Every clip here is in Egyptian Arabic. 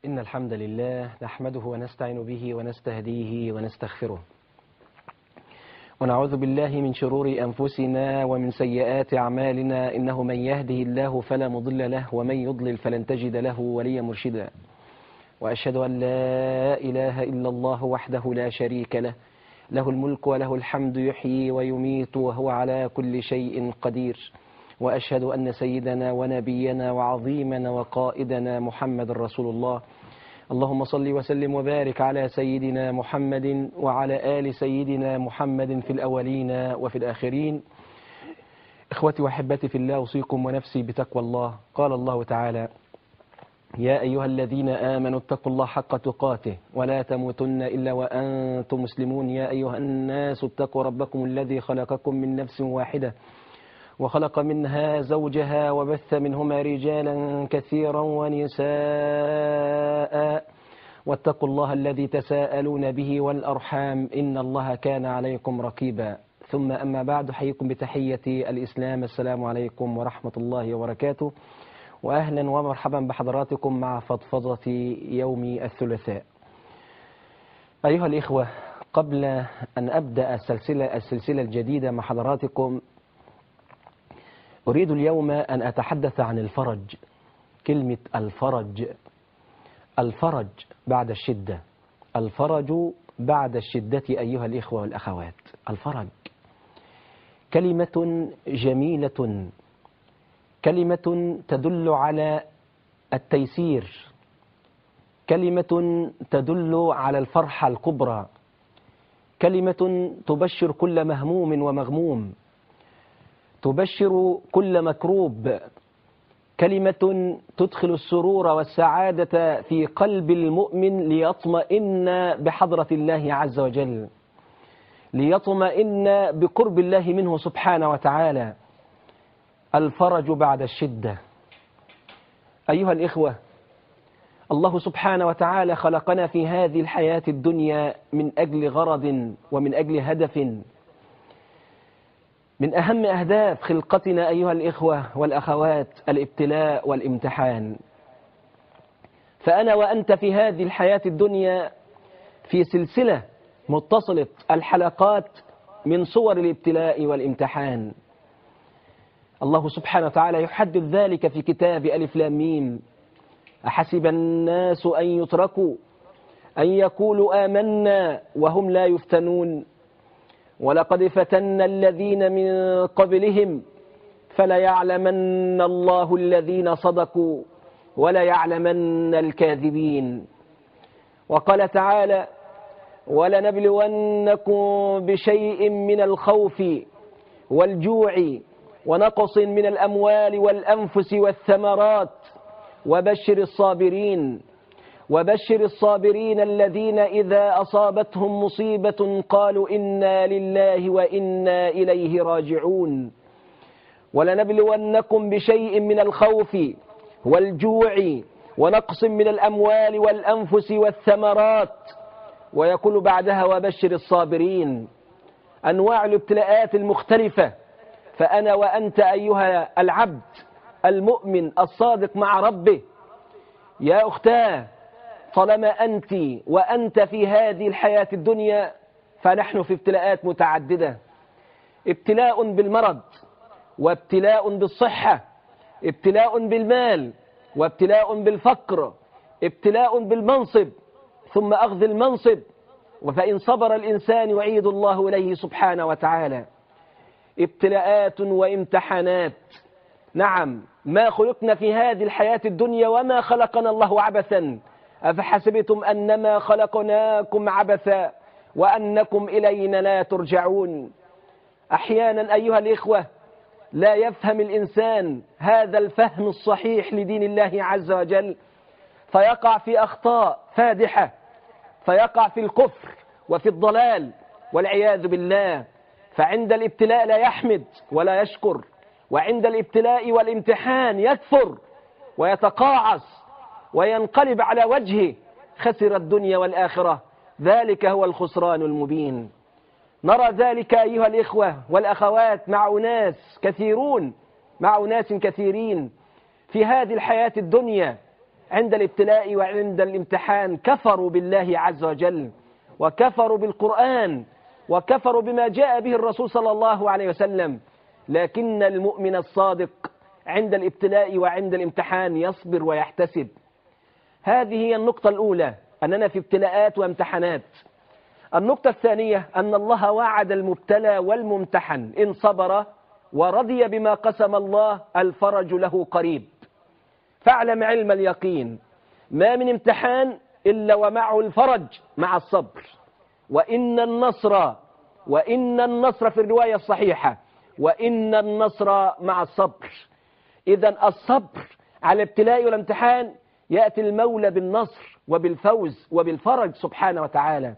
إن الحمد لله نحمده ونستعين به ونستهديه ونستغفره ونعوذ بالله من شرور أنفسنا ومن سيئات أعمالنا إنه من يهده الله فلا مضل له ومن يضلل فلن تجد له وليا مرشدا وأشهد أن لا إله إلا الله وحده لا شريك له له الملك وله الحمد يحيي ويميت وهو على كل شيء قدير وأشهد أن سيدنا ونبينا وعظيمنا وقائدنا محمد رسول الله اللهم صل وسلم وبارك على سيدنا محمد وعلى آل سيدنا محمد في الأولين وفي الآخرين إخوتي وأحبتي في الله أوصيكم ونفسي بتقوى الله قال الله تعالى يا أيها الذين آمنوا اتقوا الله حق تقاته ولا تموتن إلا وأنتم مسلمون يا أيها الناس اتقوا ربكم الذي خلقكم من نفس واحدة وخلق منها زوجها وبث منهما رجالا كثيرا ونساء واتقوا الله الذي تساءلون به والأرحام إن الله كان عليكم رقيبا ثم أما بعد حيكم بتحية الإسلام السلام عليكم ورحمة الله وبركاته وأهلا ومرحبا بحضراتكم مع فضفضة يوم الثلاثاء أيها الإخوة قبل أن أبدأ السلسلة, السلسلة الجديدة مع حضراتكم أريد اليوم أن أتحدث عن الفرج كلمة الفرج الفرج بعد الشدة الفرج بعد الشدة أيها الإخوة والأخوات الفرج كلمة جميلة كلمة تدل على التيسير كلمة تدل على الفرحة الكبرى كلمة تبشر كل مهموم ومغموم تبشر كل مكروب كلمة تدخل السرور والسعادة في قلب المؤمن ليطمئن بحضرة الله عز وجل ليطمئن بقرب الله منه سبحانه وتعالى الفرج بعد الشدة أيها الإخوة الله سبحانه وتعالى خلقنا في هذه الحياة الدنيا من أجل غرض ومن أجل هدف من أهم أهداف خلقتنا أيها الإخوة والأخوات الابتلاء والامتحان فأنا وأنت في هذه الحياة الدنيا في سلسلة متصلة الحلقات من صور الابتلاء والامتحان الله سبحانه وتعالى يحدث ذلك في كتاب ألف لام ميم أحسب الناس أن يتركوا أن يقولوا آمنا وهم لا يفتنون ولقد فتنا الذين من قبلهم فليعلمن الله الذين صدقوا وليعلمن الكاذبين وقال تعالى ولنبلونكم بشيء من الخوف والجوع ونقص من الأموال والأنفس والثمرات وبشر الصابرين وبشر الصابرين الذين إذا أصابتهم مصيبة قالوا إنا لله وإنا إليه راجعون ولنبلونكم بشيء من الخوف والجوع ونقص من الأموال والأنفس والثمرات ويقول بعدها وبشر الصابرين أنواع الابتلاءات المختلفة فأنا وأنت أيها العبد المؤمن الصادق مع ربه يا أختاه طالما أنت وأنت في هذه الحياة الدنيا فنحن في ابتلاءات متعددة ابتلاء بالمرض وابتلاء بالصحة ابتلاء بالمال وابتلاء بالفقر ابتلاء بالمنصب ثم أخذ المنصب فإن صبر الإنسان يعيد الله إليه سبحانه وتعالى ابتلاءات وامتحانات نعم ما خلقنا في هذه الحياة الدنيا وما خلقنا الله عبثا أفحسبتم أنما خلقناكم عبثا وأنكم إلينا لا ترجعون أحيانا أيها الإخوة لا يفهم الإنسان هذا الفهم الصحيح لدين الله عز وجل فيقع في أخطاء فادحة فيقع في الكفر وفي الضلال والعياذ بالله فعند الابتلاء لا يحمد ولا يشكر وعند الابتلاء والامتحان يكفر ويتقاعس وينقلب على وجهه خسر الدنيا والآخرة ذلك هو الخسران المبين نرى ذلك أيها الإخوة والأخوات مع أناس كثيرون مع أناس كثيرين في هذه الحياة الدنيا عند الابتلاء وعند الامتحان كفروا بالله عز وجل وكفروا بالقرآن وكفروا بما جاء به الرسول صلى الله عليه وسلم لكن المؤمن الصادق عند الابتلاء وعند الامتحان يصبر ويحتسب هذه هي النقطة الأولى أننا في ابتلاءات وامتحانات النقطة الثانية أن الله وعد المبتلى والممتحن إن صبر ورضي بما قسم الله الفرج له قريب فاعلم علم اليقين ما من امتحان إلا ومعه الفرج مع الصبر وإن النصر وإن النصر في الرواية الصحيحة وإن النصر مع الصبر إذا الصبر على الابتلاء والامتحان يأتي المولى بالنصر وبالفوز وبالفرج سبحانه وتعالى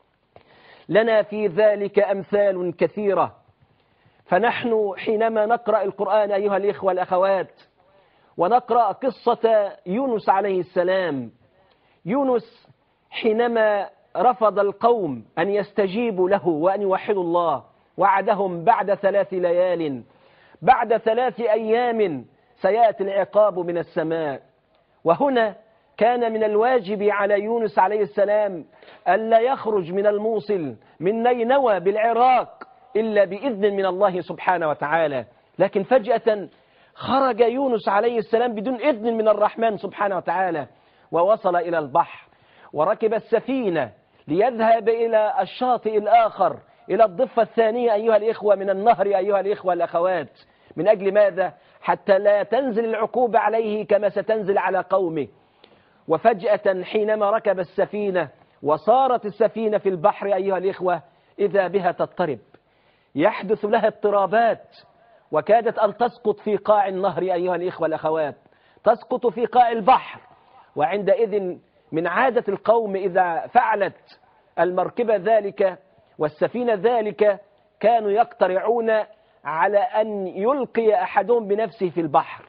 لنا في ذلك أمثال كثيرة فنحن حينما نقرأ القرآن أيها الإخوة الأخوات ونقرأ قصة يونس عليه السلام يونس حينما رفض القوم أن يستجيبوا له وأن يوحدوا الله وعدهم بعد ثلاث ليال بعد ثلاث أيام سيأتي العقاب من السماء وهنا كان من الواجب على يونس عليه السلام ألا يخرج من الموصل من نينوى بالعراق إلا بإذن من الله سبحانه وتعالى لكن فجأة خرج يونس عليه السلام بدون إذن من الرحمن سبحانه وتعالى ووصل إلى البحر وركب السفينة ليذهب إلى الشاطئ الآخر إلى الضفة الثانية أيها الإخوة من النهر أيها الإخوة الأخوات من أجل ماذا؟ حتى لا تنزل العقوبة عليه كما ستنزل على قومه وفجأة حينما ركب السفينة وصارت السفينة في البحر أيها الإخوة إذا بها تضطرب يحدث لها اضطرابات وكادت أن تسقط في قاع النهر أيها الإخوة الأخوات تسقط في قاع البحر وعندئذ من عادة القوم إذا فعلت المركبة ذلك والسفينة ذلك كانوا يقترعون على أن يلقي أحدهم بنفسه في البحر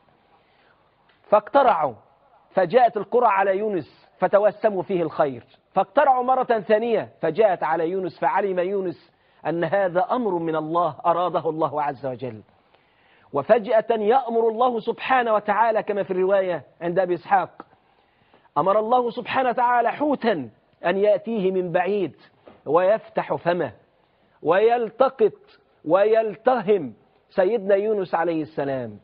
فاقترعوا فجاءت القرى على يونس فتوسموا فيه الخير فاقترعوا مرة ثانية فجاءت على يونس فعلم يونس أن هذا أمر من الله أراده الله عز وجل وفجأة يأمر الله سبحانه وتعالى كما في الرواية عند أبي إسحاق أمر الله سبحانه وتعالى حوتا أن يأتيه من بعيد ويفتح فمه ويلتقط ويلتهم سيدنا يونس عليه السلام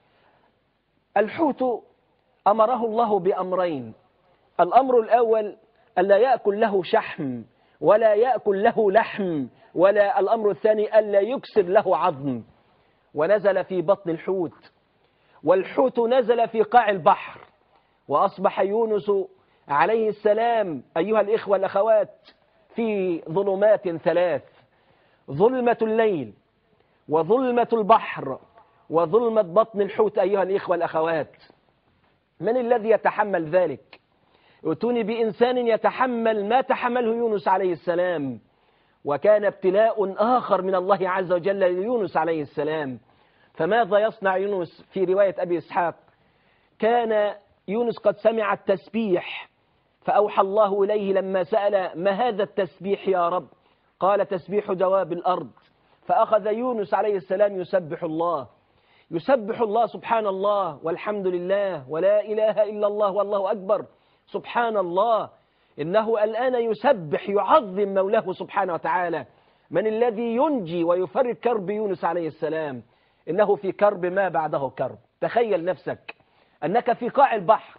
الحوت أمره الله بأمرين الأمر الأول ألا يأكل له شحم ولا يأكل له لحم ولا الأمر الثاني ألا يكسر له عظم ونزل في بطن الحوت والحوت نزل في قاع البحر وأصبح يونس عليه السلام أيها الإخوة الأخوات في ظلمات ثلاث ظلمة الليل وظلمة البحر وظلمة بطن الحوت أيها الإخوة الأخوات من الذي يتحمل ذلك ائتوني بإنسان يتحمل ما تحمله يونس عليه السلام وكان ابتلاء آخر من الله عز وجل ليونس عليه السلام فماذا يصنع يونس في رواية أبي إسحاق كان يونس قد سمع التسبيح فأوحى الله إليه لما سأل ما هذا التسبيح يا رب قال تسبيح دواب الأرض فأخذ يونس عليه السلام يسبح الله يسبح الله سبحان الله والحمد لله ولا إله إلا الله والله أكبر سبحان الله إنه الآن يسبح يعظم مولاه سبحانه وتعالى من الذي ينجي ويفرج كرب يونس عليه السلام إنه في كرب ما بعده كرب تخيل نفسك أنك في قاع البحر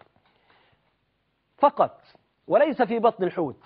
فقط وليس في بطن الحوت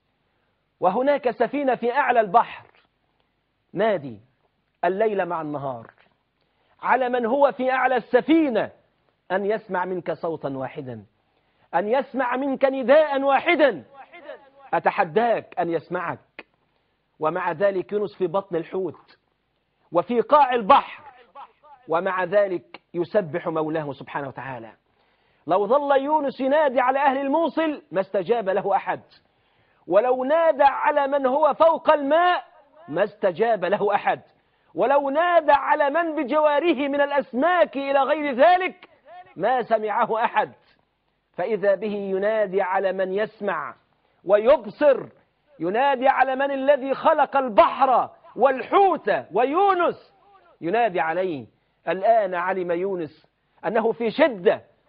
وهناك سفينة في أعلى البحر نادي الليل مع النهار على من هو في أعلى السفينة أن يسمع منك صوتا واحدا أن يسمع منك نداء واحدا أتحداك أن يسمعك ومع ذلك يونس في بطن الحوت وفي قاع البحر ومع ذلك يسبح مولاه سبحانه وتعالى لو ظل يونس ينادي على أهل الموصل ما استجاب له أحد ولو نادى على من هو فوق الماء ما استجاب له أحد ولو نادى على من بجواره من الأسماك إلى غير ذلك ما سمعه أحد فإذا به ينادي على من يسمع ويبصر ينادي على من الذي خلق البحر والحوت ويونس ينادي عليه الآن علم يونس أنه في شدة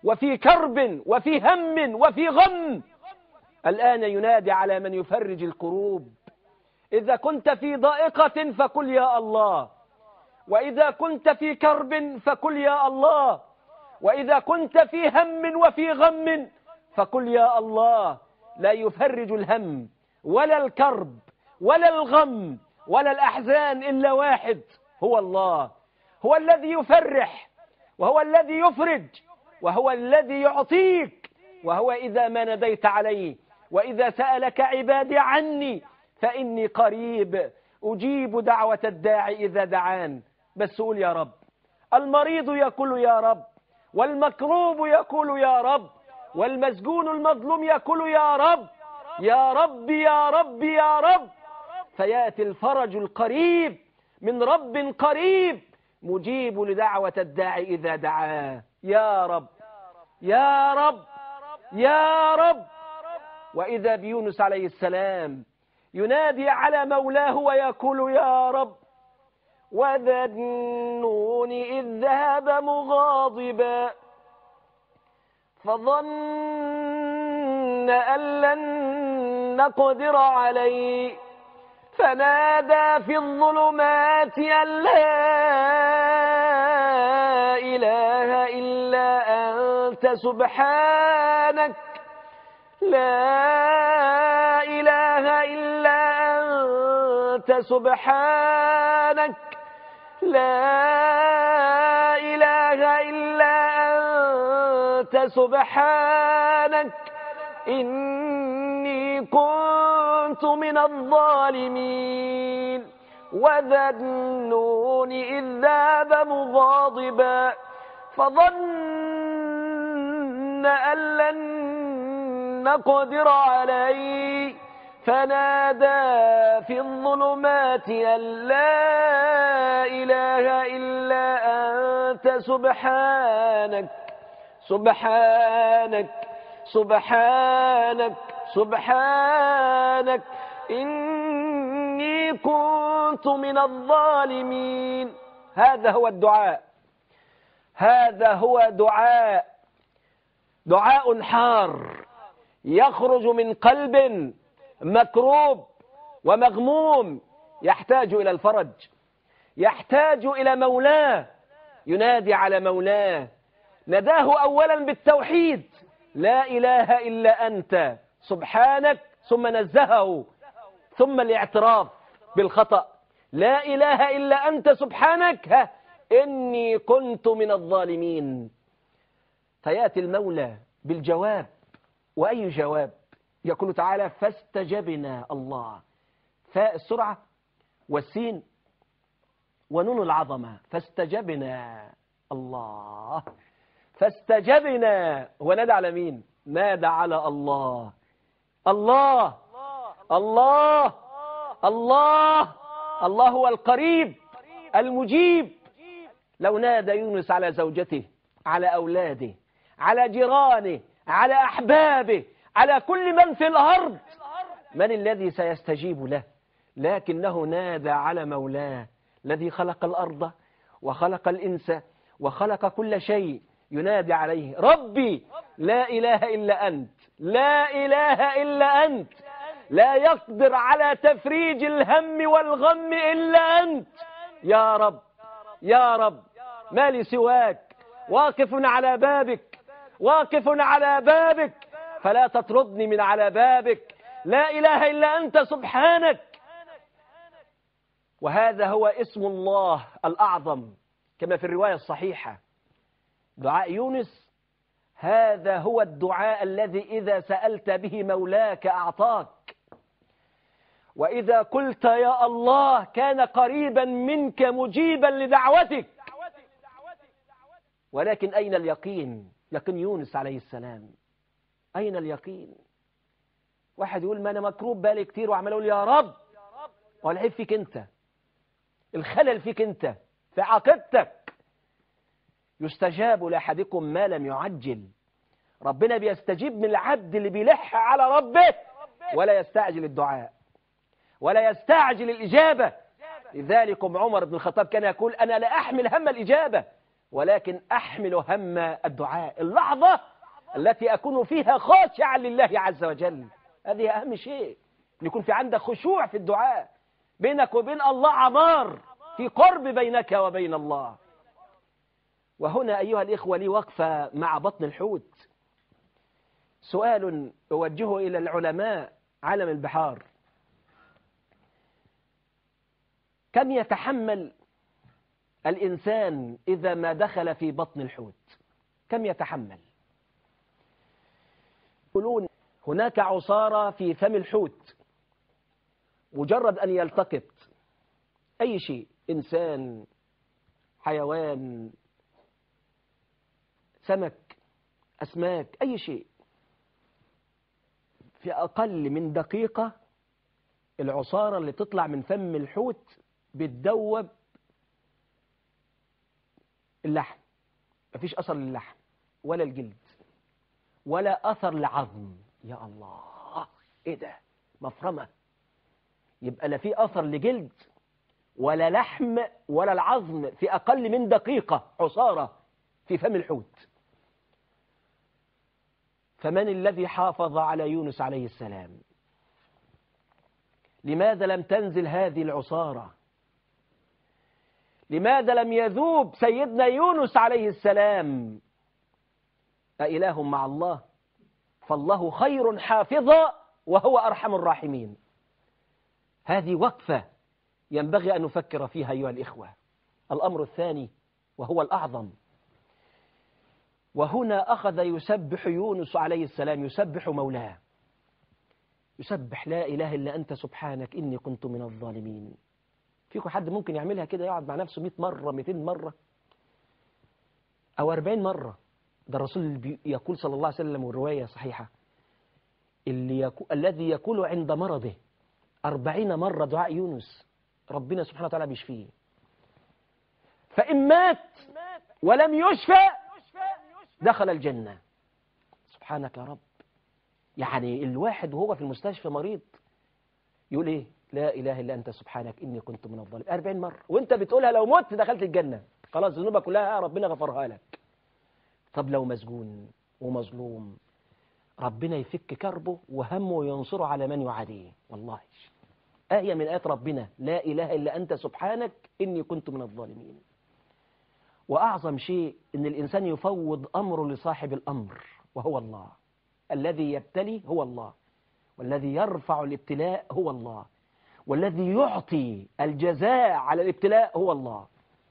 وفي كرب وفي هم وفي غم الآن ينادي على من يفرج الكروب إذا كنت في ضائقة فقل يا الله وإذا كنت في كرب فقل يا الله وإذا كنت في هم وفي غم فقل يا الله لا يفرج الهم ولا الكرب ولا الغم ولا الأحزان إلا واحد هو الله هو الذي يفرح وهو الذي يفرج وهو الذي يعطيك وهو إذا ما نديت عليه وإذا سألك عبادي عني فإني قريب أجيب دعوة الداعي إذا دعان بس قول يا رب المريض يقول يا رب والمكروب يقول يا رب والمسجون المظلوم يقول يا رب يا رب يا رب يا رب فياتي الفرج القريب من رب قريب مجيب لدعوة الداعي إذا دعاه يا رب يا رب يا رب وإذا بيونس عليه السلام ينادي على مولاه ويقول يا رب وذا النون إذ ذهب مغاضبا فظن أن لن نقدر عليه فنادى في الظلمات أن لا إله إلا أنت سبحانك لا إله إلا أنت سبحانك لا إله إلا أنت سبحانك إني كنت من الظالمين وذا النون إذ ذاب مغاضبا فظن أن لن نقدر عليه فنادى في الظلمات أن لا إله إلا أنت سبحانك سبحانك سبحانك سبحانك إني كنت من الظالمين هذا هو الدعاء هذا هو دعاء دعاء حار يخرج من قلب مكروب ومغموم يحتاج إلى الفرج يحتاج إلى مولاه ينادي على مولاه نداه أولا بالتوحيد لا إله إلا أنت سبحانك ثم نزهه ثم الاعتراف بالخطأ لا إله إلا أنت سبحانك ها إني كنت من الظالمين فيأتي المولى بالجواب وأي جواب يقول تعالى فاستجبنا الله فاء السرعة والسين ونون العظمة فاستجبنا الله فاستجبنا هو نادى على مين نادى على الله الله الله الله الله هو القريب المجيب لو نادى يونس على زوجته على أولاده على جيرانه على أحبابه على كل من في الأرض من الذي سيستجيب له لكنه نادى على مولاه الذي خلق الأرض وخلق الإنس وخلق كل شيء ينادي عليه ربي لا إله إلا أنت لا إله إلا أنت لا يقدر على تفريج الهم والغم إلا أنت يا رب يا رب ما لي سواك واقف على بابك واقف على بابك فلا تطردني من على بابك لا إله إلا أنت سبحانك وهذا هو اسم الله الأعظم كما في الرواية الصحيحة دعاء يونس هذا هو الدعاء الذي إذا سألت به مولاك أعطاك وإذا قلت يا الله كان قريبا منك مجيبا لدعوتك ولكن أين اليقين يقين يونس عليه السلام أين اليقين واحد يقول ما أنا مكروب بالي كتير وعمال أقول يا رب والعيب فيك أنت الخلل فيك أنت في عقيدتك يستجاب لأحدكم ما لم يعجل ربنا بيستجيب من العبد اللي بيلح على ربه ولا يستعجل الدعاء ولا يستعجل الإجابة لذلك عمر بن الخطاب كان يقول أنا لا أحمل هم الإجابة ولكن أحمل هم الدعاء اللحظة التي أكون فيها خاشعا لله عز وجل هذه أهم شيء أن يكون في عندك خشوع في الدعاء بينك وبين الله عمار في قرب بينك وبين الله وهنا أيها الإخوة لي وقفة مع بطن الحوت سؤال أوجهه إلى العلماء عالم البحار كم يتحمل الإنسان إذا ما دخل في بطن الحوت كم يتحمل يقولون هناك عصارة في فم الحوت مجرد أن يلتقط أي شيء إنسان حيوان سمك أسماك أي شيء في أقل من دقيقة العصارة اللي تطلع من فم الحوت بتدوب اللحم مفيش أثر للحم ولا الجلد ولا أثر لعظم يا الله إيه ده مفرمة يبقى لا في أثر لجلد ولا لحم ولا العظم في أقل من دقيقة عصارة في فم الحوت فمن الذي حافظ على يونس عليه السلام لماذا لم تنزل هذه العصارة لماذا لم يذوب سيدنا يونس عليه السلام أإله مع الله فالله خير حافظا وهو أرحم الراحمين هذه وقفة ينبغي أن نفكر فيها أيها الإخوة الأمر الثاني وهو الأعظم وهنا أخذ يسبح يونس عليه السلام يسبح مولاه يسبح لا إله إلا أنت سبحانك إني كنت من الظالمين فيكم حد ممكن يعملها كده يقعد مع نفسه 100 مرة 200 مرة أو 40 مرة ده الرسول يقول صلى الله عليه وسلم والرواية صحيحة اللي يكو... الذي يقول عند مرضه أربعين مرة دعاء يونس ربنا سبحانه وتعالى بيشفيه فإن مات ولم يشفى دخل الجنة سبحانك يا رب يعني الواحد وهو في المستشفى مريض يقول ايه لا إله إلا أنت سبحانك إني كنت من الظالمين 40 مرة وانت بتقولها لو مت دخلت الجنة خلاص ذنوبك كلها ربنا غفرها لك طب لو مسجون ومظلوم ربنا يفك كربه وهمه وينصره على من يعاديه والله آية من آيات ربنا لا إله إلا أنت سبحانك إني كنت من الظالمين وأعظم شيء إن الإنسان يفوض أمره لصاحب الأمر وهو الله الذي يبتلي هو الله والذي يرفع الابتلاء هو الله والذي يعطي الجزاء على الابتلاء هو الله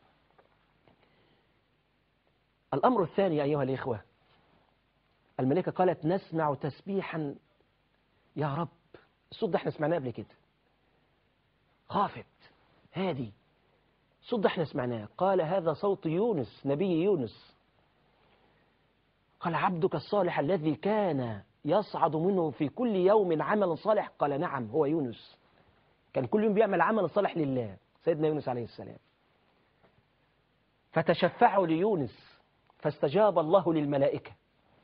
الأمر الثاني أيها الإخوة الملكة قالت نسمع تسبيحا يا رب الصوت ده احنا سمعناه قبل كده خافت هادي الصوت ده احنا سمعناه قال هذا صوت يونس نبي يونس قال عبدك الصالح الذي كان يصعد منه في كل يوم عمل صالح قال نعم هو يونس كان كل يوم بيعمل عمل صالح لله سيدنا يونس عليه السلام فتشفعوا ليونس فاستجاب الله للملائكة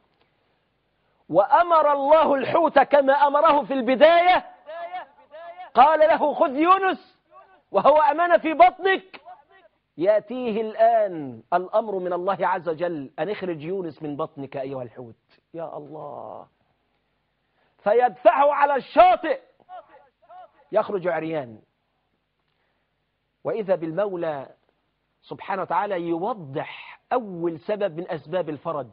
وأمر الله الحوت كما أمره في البداية قال له خذ يونس وهو أمان في بطنك يأتيه الآن الأمر من الله عز وجل أن اخرج يونس من بطنك أيها الحوت يا الله فيدفعه على الشاطئ يخرج عريان وإذا بالمولى سبحانه وتعالى يوضح أول سبب من أسباب الفرج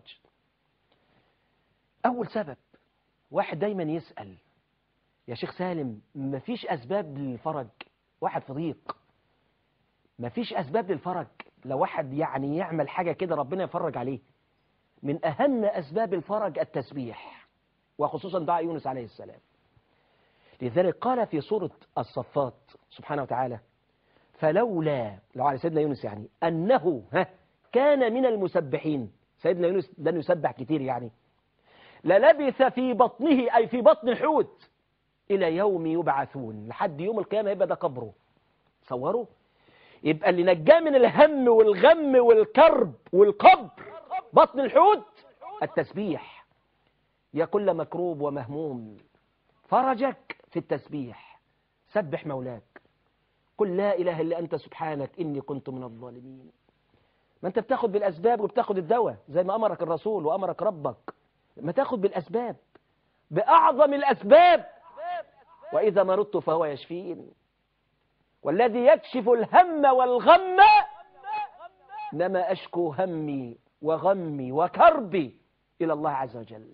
أول سبب واحد دايما يسأل يا شيخ سالم مفيش أسباب للفرج واحد في ضيق مفيش أسباب للفرج لو واحد يعني يعمل حاجة كده ربنا يفرج عليه من أهم أسباب الفرج التسبيح وخصوصا دعاء يونس عليه السلام لذلك قال في سورة الصفات سبحانه وتعالى فلولا لو على سيدنا يونس يعني أنه ها كان من المسبحين سيدنا يونس ده يسبح كتير يعني للبث في بطنه أي في بطن الحوت إلى يوم يبعثون لحد يوم القيامة يبقى ده قبره تصوروا يبقى اللي نجاه من الهم والغم والكرب والقبر بطن الحوت التسبيح يا كل مكروب ومهموم فرجك في التسبيح سبح مولاك قل لا إله إلا أنت سبحانك إني كنت من الظالمين ما انت بتاخد بالاسباب وبتاخد الدواء زي ما امرك الرسول وامرك ربك ما تاخد بالاسباب باعظم الاسباب واذا مرضت فهو يشفين والذي يكشف الهم والغم انما اشكو همي وغمي وكربي الى الله عز وجل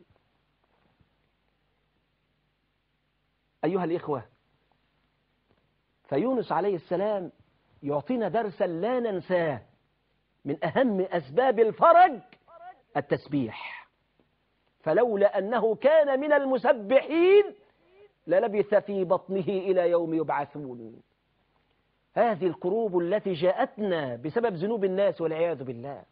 ايها الاخوه فيونس عليه السلام يعطينا درسا لا ننساه من أهم أسباب الفرج التسبيح فلولا أنه كان من المسبحين للبث في بطنه إلى يوم يبعثون هذه الكروب التي جاءتنا بسبب ذنوب الناس والعياذ بالله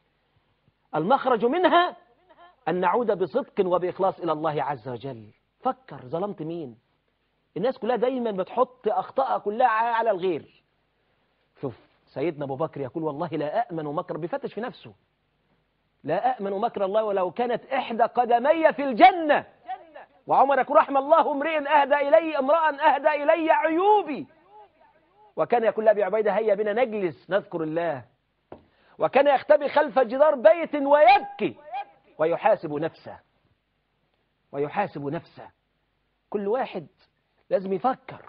المخرج منها أن نعود بصدق وبإخلاص إلى الله عز وجل فكر ظلمت مين الناس كلها دايما بتحط أخطاء كلها على الغير شوف سيدنا أبو بكر يقول والله لا أأمن مكر بيفتش في نفسه لا أأمن مكر الله ولو كانت إحدى قدمي في الجنة وعمر يقول رحم الله امرئ أهدى إلي امرأ أهدى إلي عيوبي وكان يقول لأبي عبيدة هيا بنا نجلس نذكر الله وكان يختبي خلف جدار بيت ويبكي ويحاسب نفسه ويحاسب نفسه كل واحد لازم يفكر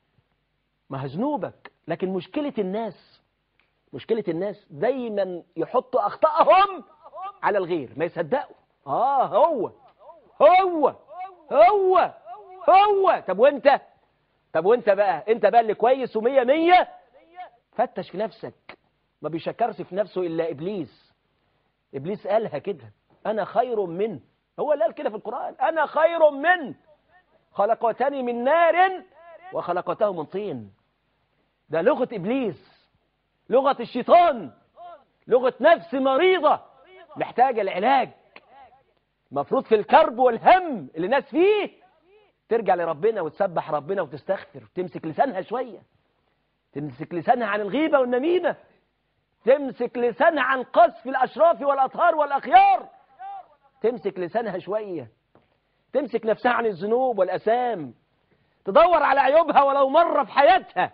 ما ذنوبك لكن مشكلة الناس مشكلة الناس دايما يحطوا أخطائهم على الغير ما يصدقوا آه هو هو هو هو طب وانت طب وانت بقى انت بقى اللي كويس ومية مية فتش في نفسك ما بيشكرش في نفسه إلا إبليس إبليس قالها كده أنا خير منه هو اللي قال كده في القرآن أنا خير منه خلقتني من نار وخلقته من طين ده لغة إبليس لغة الشيطان لغة نفس مريضة محتاجة العلاج مفروض في الكرب والهم اللي الناس فيه ترجع لربنا وتسبح ربنا وتستغفر تمسك لسانها شوية تمسك لسانها عن الغيبة والنميمة تمسك لسانها عن قذف الأشراف والأطهار والأخيار تمسك لسانها شوية تمسك نفسها عن الذنوب والأسام تدور على عيوبها ولو مرة في حياتها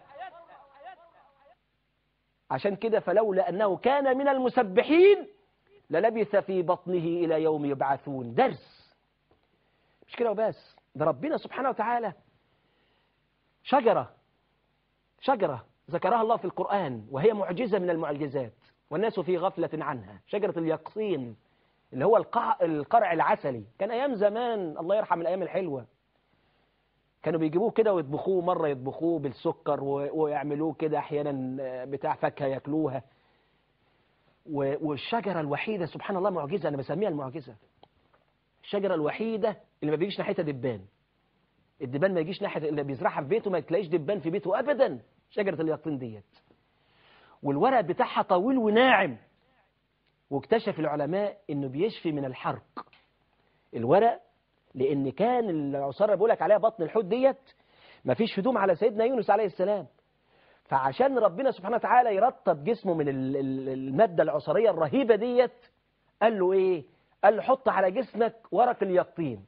عشان كده فلولا أنه كان من المسبحين للبث في بطنه إلى يوم يبعثون درس مش كده وبس ده ربنا سبحانه وتعالى شجرة شجرة ذكرها الله في القرآن وهي معجزة من المعجزات والناس في غفلة عنها شجرة اليقصين اللي هو القع... القرع العسلي كان أيام زمان الله يرحم الأيام الحلوة كانوا بيجيبوه كده ويطبخوه مرة يطبخوه بالسكر و... ويعملوه كده أحيانا بتاع فاكهة ياكلوها و... والشجرة الوحيدة سبحان الله معجزة أنا بسميها المعجزة الشجرة الوحيدة اللي ما بيجيش ناحيتها دبان الدبان ما يجيش ناحية اللي بيزرعها في بيته ما تلاقيش دبان في بيته أبدا شجرة اليقطين ديت والورق بتاعها طويل وناعم واكتشف العلماء انه بيشفي من الحرق الورق لان كان العصاره بيقول لك عليها بطن الحوت ديت مفيش هدوم على سيدنا يونس عليه السلام فعشان ربنا سبحانه وتعالى يرطب جسمه من الماده العصريه الرهيبه ديت قال له ايه قال له حط على جسمك ورق اليقطين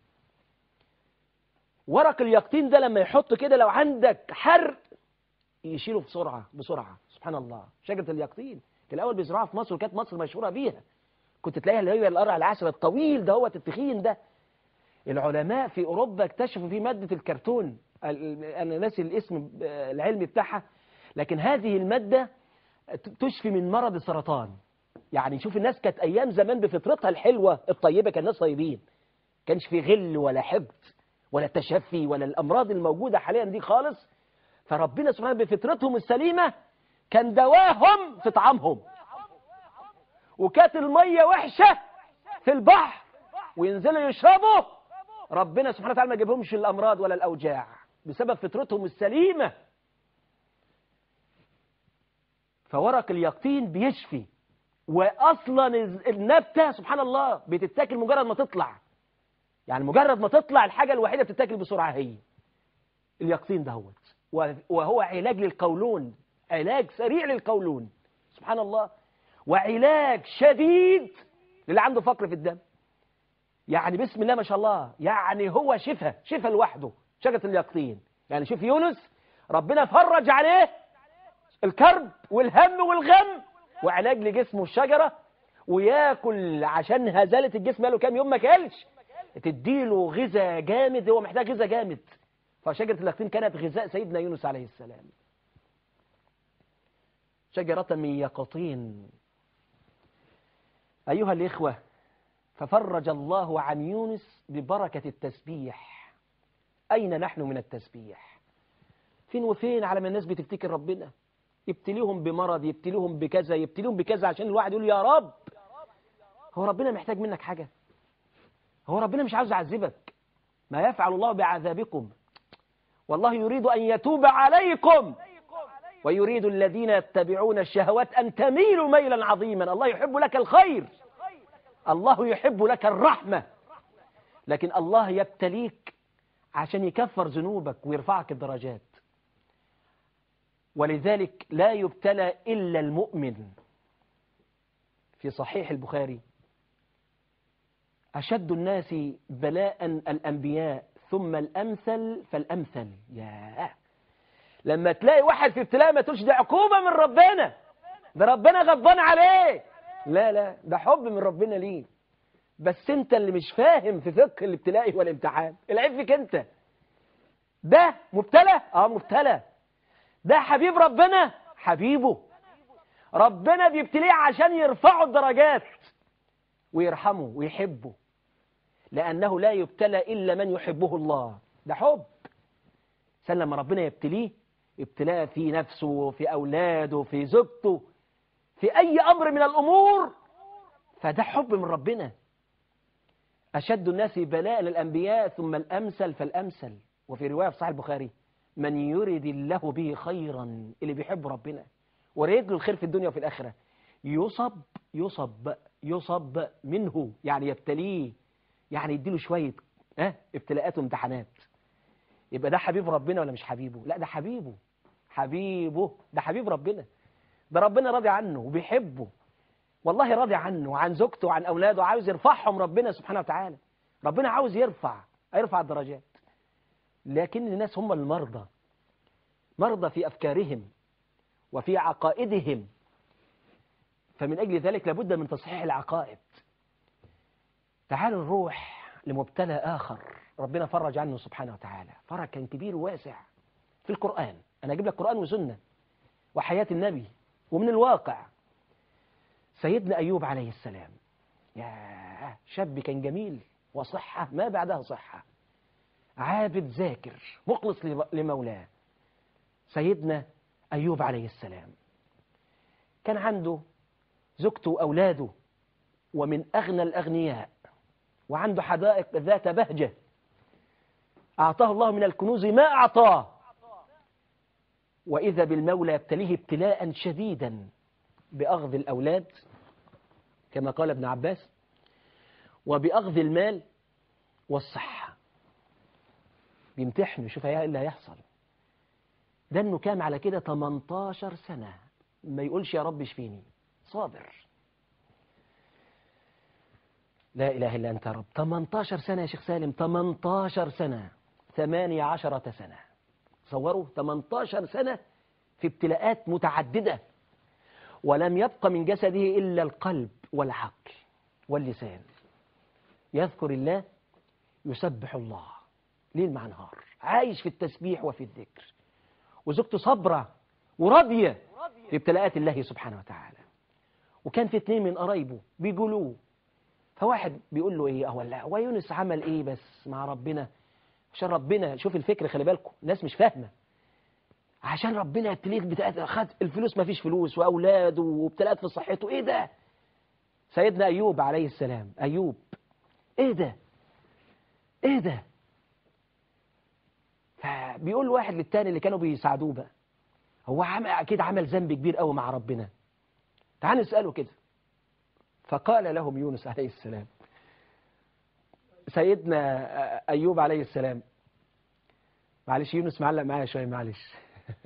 ورق اليقطين ده لما يحط كده لو عندك حرق يشيله بسرعه بسرعه سبحان الله شجره اليقطين في الأول بيزرعوها في مصر وكانت مصر مشهورة بيها كنت تلاقيها اللي هي القرع العسل الطويل ده هو التخين ده العلماء في أوروبا اكتشفوا فيه مادة الكرتون أنا ناسي الاسم العلمي بتاعها لكن هذه المادة تشفي من مرض السرطان يعني شوف الناس كانت أيام زمان بفطرتها الحلوة الطيبة كان الناس طيبين كانش في غل ولا حقد ولا تشفي ولا الأمراض الموجودة حاليا دي خالص فربنا سبحانه بفطرتهم السليمة كان دواهم في طعامهم وكانت المية وحشة في البحر وينزلوا يشربوا ربنا سبحانه وتعالى ما يجيبهمش الأمراض ولا الأوجاع بسبب فطرتهم السليمة فورق اليقطين بيشفي وأصلا النبتة سبحان الله بتتاكل مجرد ما تطلع يعني مجرد ما تطلع الحاجة الوحيدة بتتاكل بسرعة هي اليقطين دهوت وهو علاج للقولون علاج سريع للقولون سبحان الله وعلاج شديد للي عنده فقر في الدم يعني بسم الله ما شاء الله يعني هو شفاء شفاء لوحده شجرة اليقطين يعني شوف يونس ربنا فرج عليه الكرب والهم والغم وعلاج لجسمه الشجرة وياكل عشان هزالة الجسم له كام يوم ما كلش تديله غذاء جامد هو محتاج غذاء جامد فشجرة اليقطين كانت غذاء سيدنا يونس عليه السلام شجرة من يقطين أيها الإخوة ففرج الله عن يونس ببركة التسبيح أين نحن من التسبيح فين وفين على ما الناس بتفتكر ربنا يبتليهم بمرض يبتليهم بكذا يبتليهم بكذا عشان الواحد يقول يا رب هو ربنا محتاج منك حاجة هو ربنا مش عاوز يعذبك ما يفعل الله بعذابكم والله يريد أن يتوب عليكم ويريد الذين يتبعون الشهوات أن تميلوا ميلا عظيما الله يحب لك الخير الله يحب لك الرحمة لكن الله يبتليك عشان يكفر ذنوبك ويرفعك الدرجات ولذلك لا يبتلى إلا المؤمن في صحيح البخاري أشد الناس بلاء الأنبياء ثم الأمثل فالأمثل ياه لما تلاقي واحد في ابتلاء ما تقولش ده عقوبة من ربنا ده ربنا غضبان عليه لا لا ده حب من ربنا ليه بس انت اللي مش فاهم في فقه الابتلاء والامتحان العيب فيك انت ده مبتلى اه مبتلى ده حبيب ربنا حبيبه ربنا بيبتليه عشان يرفعه الدرجات ويرحمه ويحبه لأنه لا يبتلى إلا من يحبه الله ده حب سلم لما ربنا يبتليه ابتلاء في نفسه في أولاده في زوجته في أي أمر من الأمور فده حب من ربنا أشد الناس بلاء للأنبياء ثم الأمثل فالأمثل وفي رواية في صحيح البخاري من يرد الله به خيرا اللي بيحب ربنا وريد له الخير في الدنيا وفي الآخرة يصب يصب يصب منه يعني يبتليه يعني يديله شوية اه ابتلاءات وامتحانات يبقى ده حبيب ربنا ولا مش حبيبه لا ده حبيبه حبيبه ده حبيب ربنا ده ربنا راضي عنه وبيحبه والله راضي عنه وعن زوجته وعن أولاده عاوز يرفعهم ربنا سبحانه وتعالى ربنا عاوز يرفع يرفع الدرجات لكن الناس هم المرضى مرضى في أفكارهم وفي عقائدهم فمن أجل ذلك لابد من تصحيح العقائد تعالوا نروح لمبتلى آخر ربنا فرج عنه سبحانه وتعالى فرج كان كبير وواسع في القرآن أنا أجيب لك قرآن وسنة وحياة النبي ومن الواقع سيدنا أيوب عليه السلام يا شاب كان جميل وصحة ما بعدها صحة عابد ذاكر مخلص لمولاه سيدنا أيوب عليه السلام كان عنده زوجته وأولاده ومن أغنى الأغنياء وعنده حدائق ذات بهجة أعطاه الله من الكنوز ما أعطاه وإذا بالمولى يبتليه ابتلاء شديدا بأخذ الأولاد كما قال ابن عباس وبأخذ المال والصحة بيمتحنوا شوف ايه اللي هيحصل ده انه كان على كده 18 سنة ما يقولش يا رب اشفيني صابر لا إله إلا أنت يا رب 18 سنة يا شيخ سالم 18 سنة 18 سنة تصوروا 18 سنة في ابتلاءات متعددة ولم يبق من جسده إلا القلب والعقل واللسان يذكر الله يسبح الله ليل مع نهار عايش في التسبيح وفي الذكر وزوجته صبرة وراضية في ابتلاءات الله سبحانه وتعالى وكان في اثنين من قرايبه بيقولوه فواحد بيقول له ايه اه لا هو يونس عمل ايه بس مع ربنا عشان ربنا شوف الفكر خلي بالكم الناس مش فاهمه عشان ربنا يبتليك بتاعت خد الفلوس ما فيش فلوس واولاده وابتلاءات في صحته ايه ده سيدنا ايوب عليه السلام ايوب ايه ده ايه ده فبيقول واحد للتاني اللي كانوا بيساعدوه بقى هو عمل اكيد عمل ذنب كبير قوي مع ربنا تعال نساله كده فقال لهم يونس عليه السلام سيدنا أيوب عليه السلام معلش يونس معلق معايا شوية معلش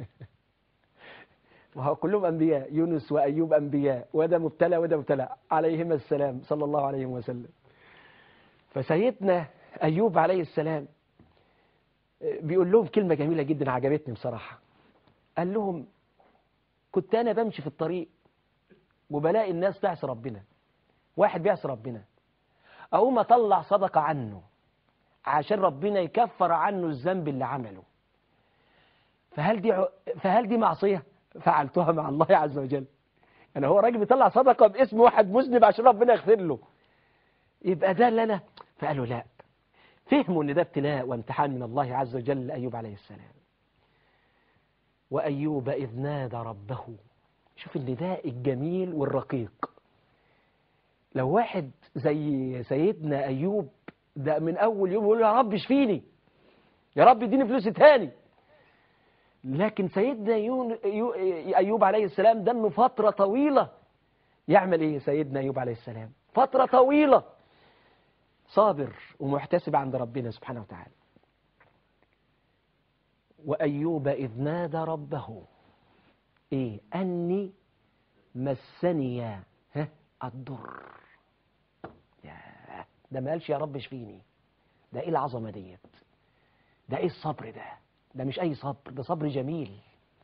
وهو كلهم أنبياء يونس وأيوب أنبياء وده مبتلى وده مبتلى عليهما السلام صلى الله عليه وسلم فسيدنا أيوب عليه السلام بيقول لهم كلمة جميلة جدا عجبتني بصراحة قال لهم كنت أنا بمشي في الطريق وبلاقي الناس تعصي ربنا واحد بيعصي ربنا أقوم أطلع صدقة عنه عشان ربنا يكفر عنه الذنب اللي عمله فهل دي ع- فهل دي معصية فعلتها مع الله عز وجل يعني هو راجل بيطلع صدقة باسم واحد مذنب عشان ربنا يغفر له يبقى ده اللي أنا فقالوا لا فهموا ان ده ابتلاء وامتحان من الله عز وجل لأيوب عليه السلام وأيوب إذ نادى ربه شوف النداء الجميل والرقيق لو واحد زي سيدنا أيوب ده من أول يوم يقول يا رب اشفيني يا رب اديني فلوسي تاني لكن سيدنا يون يو أيوب عليه السلام ده انه فترة طويلة يعمل ايه سيدنا أيوب عليه السلام فترة طويلة صابر ومحتسب عند ربنا سبحانه وتعالى وأيوب إذ نادى ربه إيه أني مسني ها الضر يا ده ما قالش يا رب اشفيني ده إيه العظمة ديت ده إيه الصبر ده ده مش أي صبر ده صبر جميل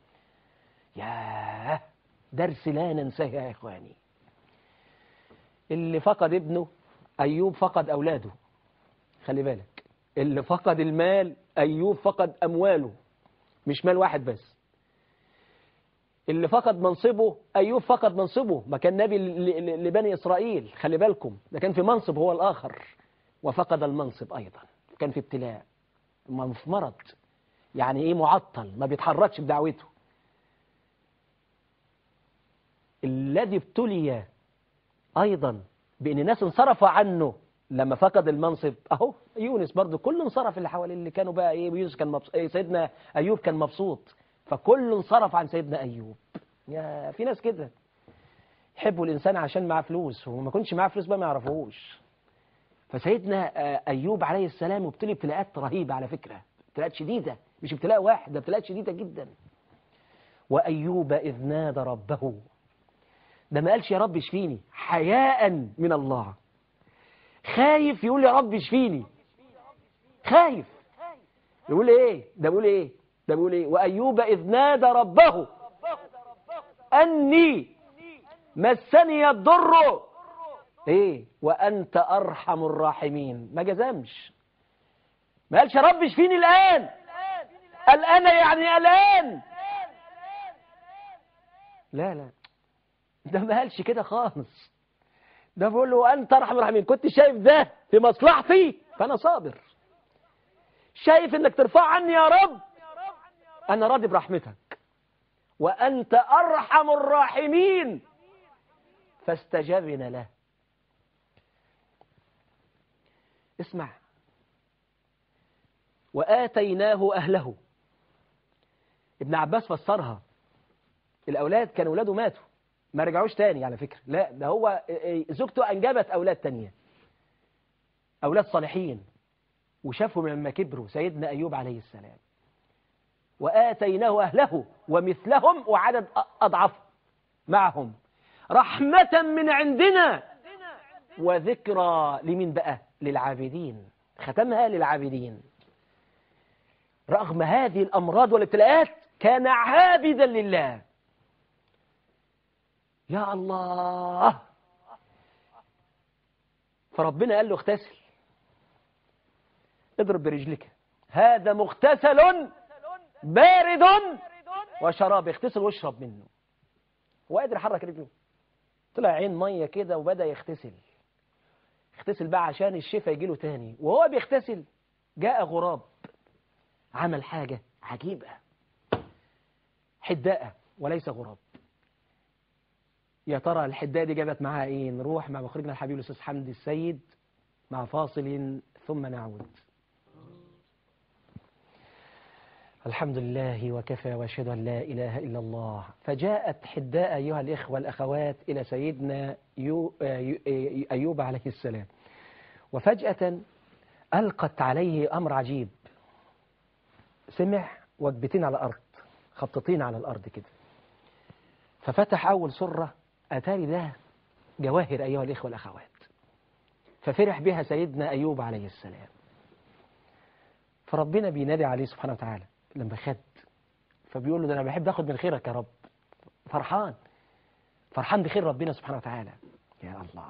يا درس لا ننساه يا إخواني اللي فقد ابنه أيوب فقد أولاده خلي بالك اللي فقد المال أيوب فقد أمواله مش مال واحد بس اللي فقد منصبه أيوب فقد منصبه ما كان نبي ل- ل- لبني إسرائيل خلي بالكم ده كان في منصب هو الآخر وفقد المنصب أيضا كان في ابتلاء ما في مرض يعني إيه معطل ما بيتحركش بدعوته الذي ابتلي أيضا بأن ناس انصرفوا عنه لما فقد المنصب أهو يونس برضو كل انصرف اللي حواليه اللي كانوا بقى إيه يونس كان مبسوط إيه سيدنا أيوب كان مبسوط فكل انصرف عن سيدنا أيوب يا في ناس كده يحبوا الإنسان عشان معاه فلوس وما كنش معاه فلوس بقى ما يعرفوش فسيدنا آه، أيوب عليه السلام ابتلي ابتلاءات رهيبة على فكرة ابتلاءات شديدة مش ابتلاء واحد ده ابتلاءات شديدة جدا وأيوب إذ نادى ربه ده ما قالش يا رب اشفيني حياء من الله خايف يقول يا رب اشفيني خايف يقول ايه ده بيقول ايه ده بيقول ايه وايوب اذ نادى ربه اني مسني الضر ايه وانت ارحم الراحمين ما جزمش ما قالش يا رب اشفيني الان الان يعني الان لا لا ده ما قالش كده خالص ده بيقول له انت ارحم الراحمين كنت شايف ده في مصلحتي فانا صابر شايف انك ترفع عني يا رب انا راضي برحمتك وانت ارحم الراحمين فاستجبنا له اسمع واتيناه اهله ابن عباس فسرها الاولاد كانوا اولاده ماتوا ما رجعوش تاني على فكرة لا ده هو زوجته أنجبت أولاد تانية أولاد صالحين وشافهم لما كبروا سيدنا أيوب عليه السلام وآتيناه أهله ومثلهم وعدد أضعف معهم رحمة من عندنا وذكرى لمن بقى للعابدين ختمها للعابدين رغم هذه الأمراض والابتلاءات كان عابدا لله يا الله فربنا قال له اغتسل اضرب برجلك هذا مغتسل بارد وشراب اغتسل واشرب منه هو قادر يحرك رجله طلع عين ميه كده وبدا يغتسل اغتسل بقى عشان الشفاء يجي له تاني وهو بيغتسل جاء غراب عمل حاجة عجيبة حداءة وليس غراب يا ترى الحداء دي جابت معاها ايه نروح مع مخرجنا الحبيب الاستاذ حمدي السيد مع فاصل ثم نعود الحمد لله وكفى واشهد ان لا اله الا الله فجاءت حداء ايها الاخوه والاخوات الى سيدنا يو ايوب عليه السلام وفجاه القت عليه امر عجيب سمع وجبتين على الارض خطتين على الارض كده ففتح اول سره اتاري ده جواهر ايها الاخوه والاخوات ففرح بها سيدنا ايوب عليه السلام فربنا بينادي عليه سبحانه وتعالى لما خد فبيقول له ده انا بحب اخد من خيرك يا رب فرحان فرحان بخير ربنا سبحانه وتعالى يا الله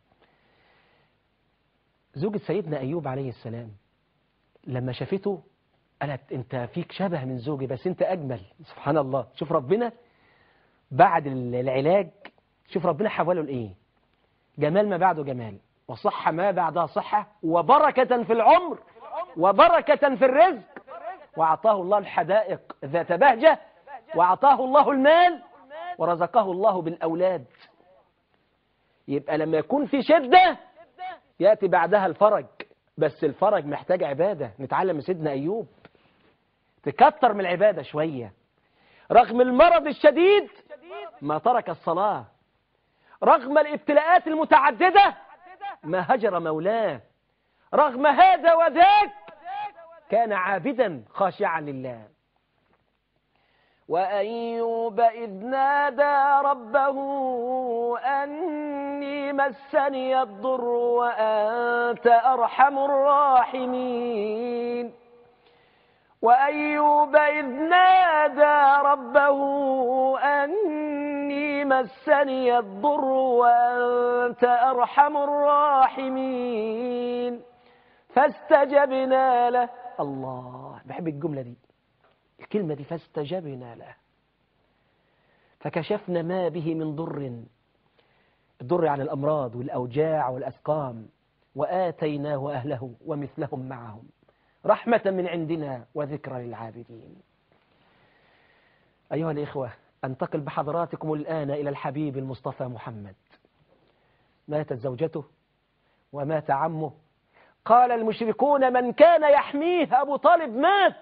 زوجة سيدنا أيوب عليه السلام لما شافته قالت انت فيك شبه من زوجي بس انت أجمل سبحان الله شوف ربنا بعد العلاج شوف ربنا حوله لإيه جمال ما بعده جمال وصحة ما بعدها صحة وبركة في العمر وبركة في الرزق وأعطاه الله الحدائق ذات بهجة وأعطاه الله المال ورزقه الله بالأولاد يبقى لما يكون في شدة يأتي بعدها الفرج بس الفرج محتاج عبادة نتعلم من سيدنا أيوب تكتر من العبادة شوية رغم المرض الشديد ما ترك الصلاة رغم الابتلاءات المتعددة ما هجر مولاه رغم هذا وذاك كان عابدا خاشعا لله وأيوب إذ نادى ربه أني مسني الضر وأنت أرحم الراحمين وأيوب إذ نادى ربه أني مسني الضر وأنت أرحم الراحمين فاستجبنا له الله بحب الجملة دي الكلمة دي فاستجبنا له فكشفنا ما به من ضر الضر عن الأمراض والأوجاع والأسقام وآتيناه أهله ومثلهم معهم رحمة من عندنا وذكرى للعابدين أيها الإخوة أنتقل بحضراتكم الآن إلى الحبيب المصطفى محمد ماتت زوجته ومات عمه قال المشركون من كان يحميه أبو طالب مات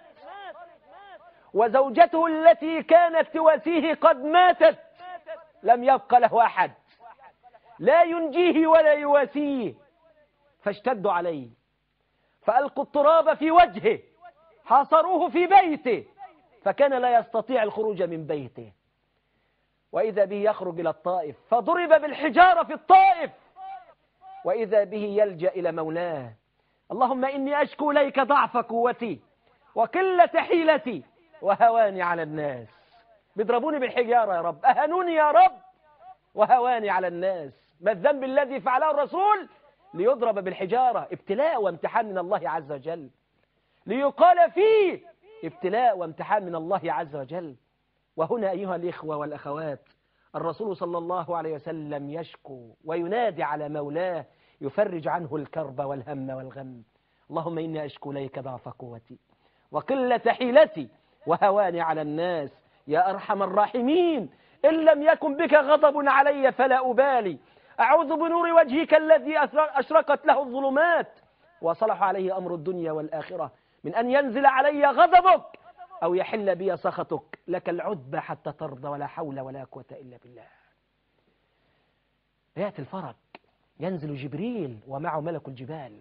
وزوجته التي كانت تواسيه قد ماتت لم يبق له أحد لا ينجيه ولا يواسيه فاشتدوا عليه فألقوا التراب في وجهه حاصروه في بيته فكان لا يستطيع الخروج من بيته وإذا به يخرج إلى الطائف فضرب بالحجارة في الطائف وإذا به يلجأ إلى مولاه اللهم إني أشكو إليك ضعف قوتي وقلة حيلتي وهواني على الناس بيضربوني بالحجارة يا رب أهنوني يا رب وهواني على الناس ما الذنب الذي فعله الرسول ليضرب بالحجارة ابتلاء وامتحان من الله عز وجل ليقال فيه ابتلاء وامتحان من الله عز وجل وهنا أيها الإخوة والأخوات الرسول صلى الله عليه وسلم يشكو وينادي على مولاه يفرج عنه الكرب والهم والغم اللهم إني أشكو إليك ضعف قوتي وقلة حيلتي وهواني على الناس يا أرحم الراحمين إن لم يكن بك غضب علي فلا أبالي أعوذ بنور وجهك الذي أشرقت له الظلمات وصلح عليه أمر الدنيا والآخرة من أن ينزل علي غضبك أو يحل بي سخطك لك العتبى حتى ترضى ولا حول ولا قوة إلا بالله يأتي الفرج ينزل جبريل ومعه ملك الجبال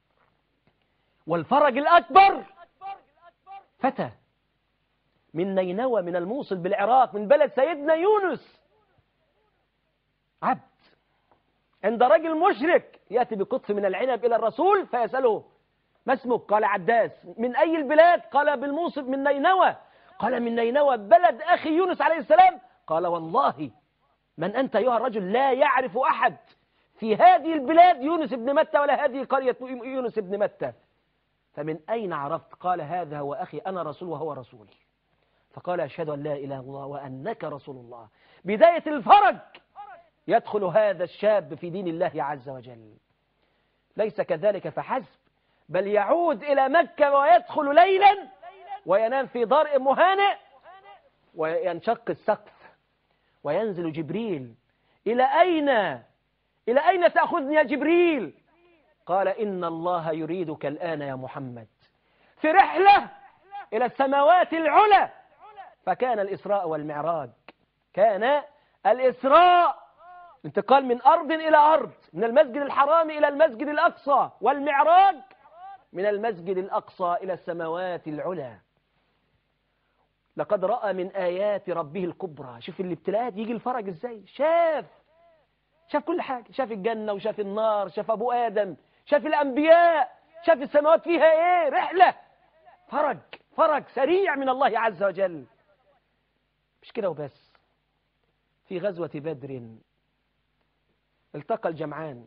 والفرج الأكبر فتى من نينوى من الموصل بالعراق من بلد سيدنا يونس عبد عند رجل مشرك يأتي بقطف من العنب إلى الرسول فيسأله ما اسمك قال عداس من أي البلاد قال بالموصل من نينوى قال من نينوى بلد أخي يونس عليه السلام قال والله من أنت أيها الرجل لا يعرف أحد في هذه البلاد يونس بن متى ولا هذه قرية يونس بن متى فمن أين عرفت قال هذا هو أخي أنا رسول وهو رسولي فقال أشهد أن لا إله إلا الله وأنك رسول الله بداية الفرج يدخل هذا الشاب في دين الله عز وجل ليس كذلك فحسب بل يعود إلى مكة ويدخل ليلا وينام في دار مهانئ وينشق السقف وينزل جبريل إلى أين إلى أين تأخذني يا جبريل قال إن الله يريدك الآن يا محمد في رحلة إلى السماوات العلى فكان الإسراء والمعراج كان الإسراء انتقال من أرض إلى أرض من المسجد الحرام إلى المسجد الأقصى والمعراج من المسجد الأقصى إلى السماوات العلى لقد رأى من آيات ربه الكبرى شوف الابتلاءات يجي الفرج ازاي شاف شاف كل حاجة شاف الجنة وشاف النار شاف أبو آدم شاف الأنبياء شاف السماوات فيها إيه رحلة فرج فرج سريع من الله عز وجل مش كده وبس في غزوة بدر التقى الجمعان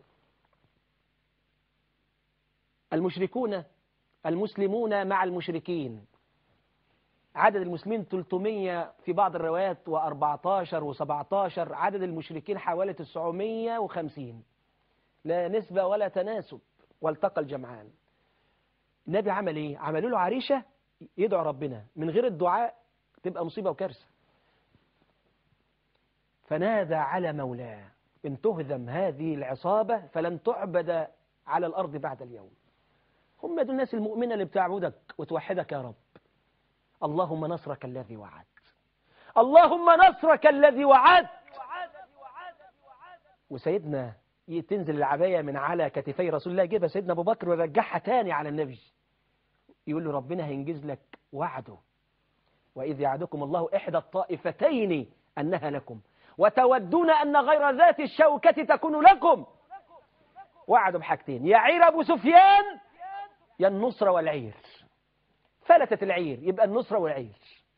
المشركون المسلمون مع المشركين عدد المسلمين 300 في بعض الروايات و14 و17 عدد المشركين حوالي 950 لا نسبة ولا تناسب والتقى الجمعان النبي عمل ايه عملوا له عريشة يدعو ربنا من غير الدعاء تبقى مصيبة وكارثة فنادى على مولاه إن تهزم هذه العصابة فلن تعبد على الأرض بعد اليوم هم دول الناس المؤمنة اللي بتعبدك وتوحدك يا رب اللهم نصرك الذي وعدت اللهم نصرك الذي وعدت وسيدنا تنزل العباية من على كتفي رسول الله يجيبها سيدنا أبو بكر ويرجعها تاني على النبي يقول له ربنا هينجز لك وعده وإذ يعدكم الله إحدى الطائفتين أنها لكم وتودون أن غير ذات الشوكة تكون لكم وعدوا بحاجتين يعير أبو سفيان يا النصر والعير فلتت العير يبقى النصرة والعير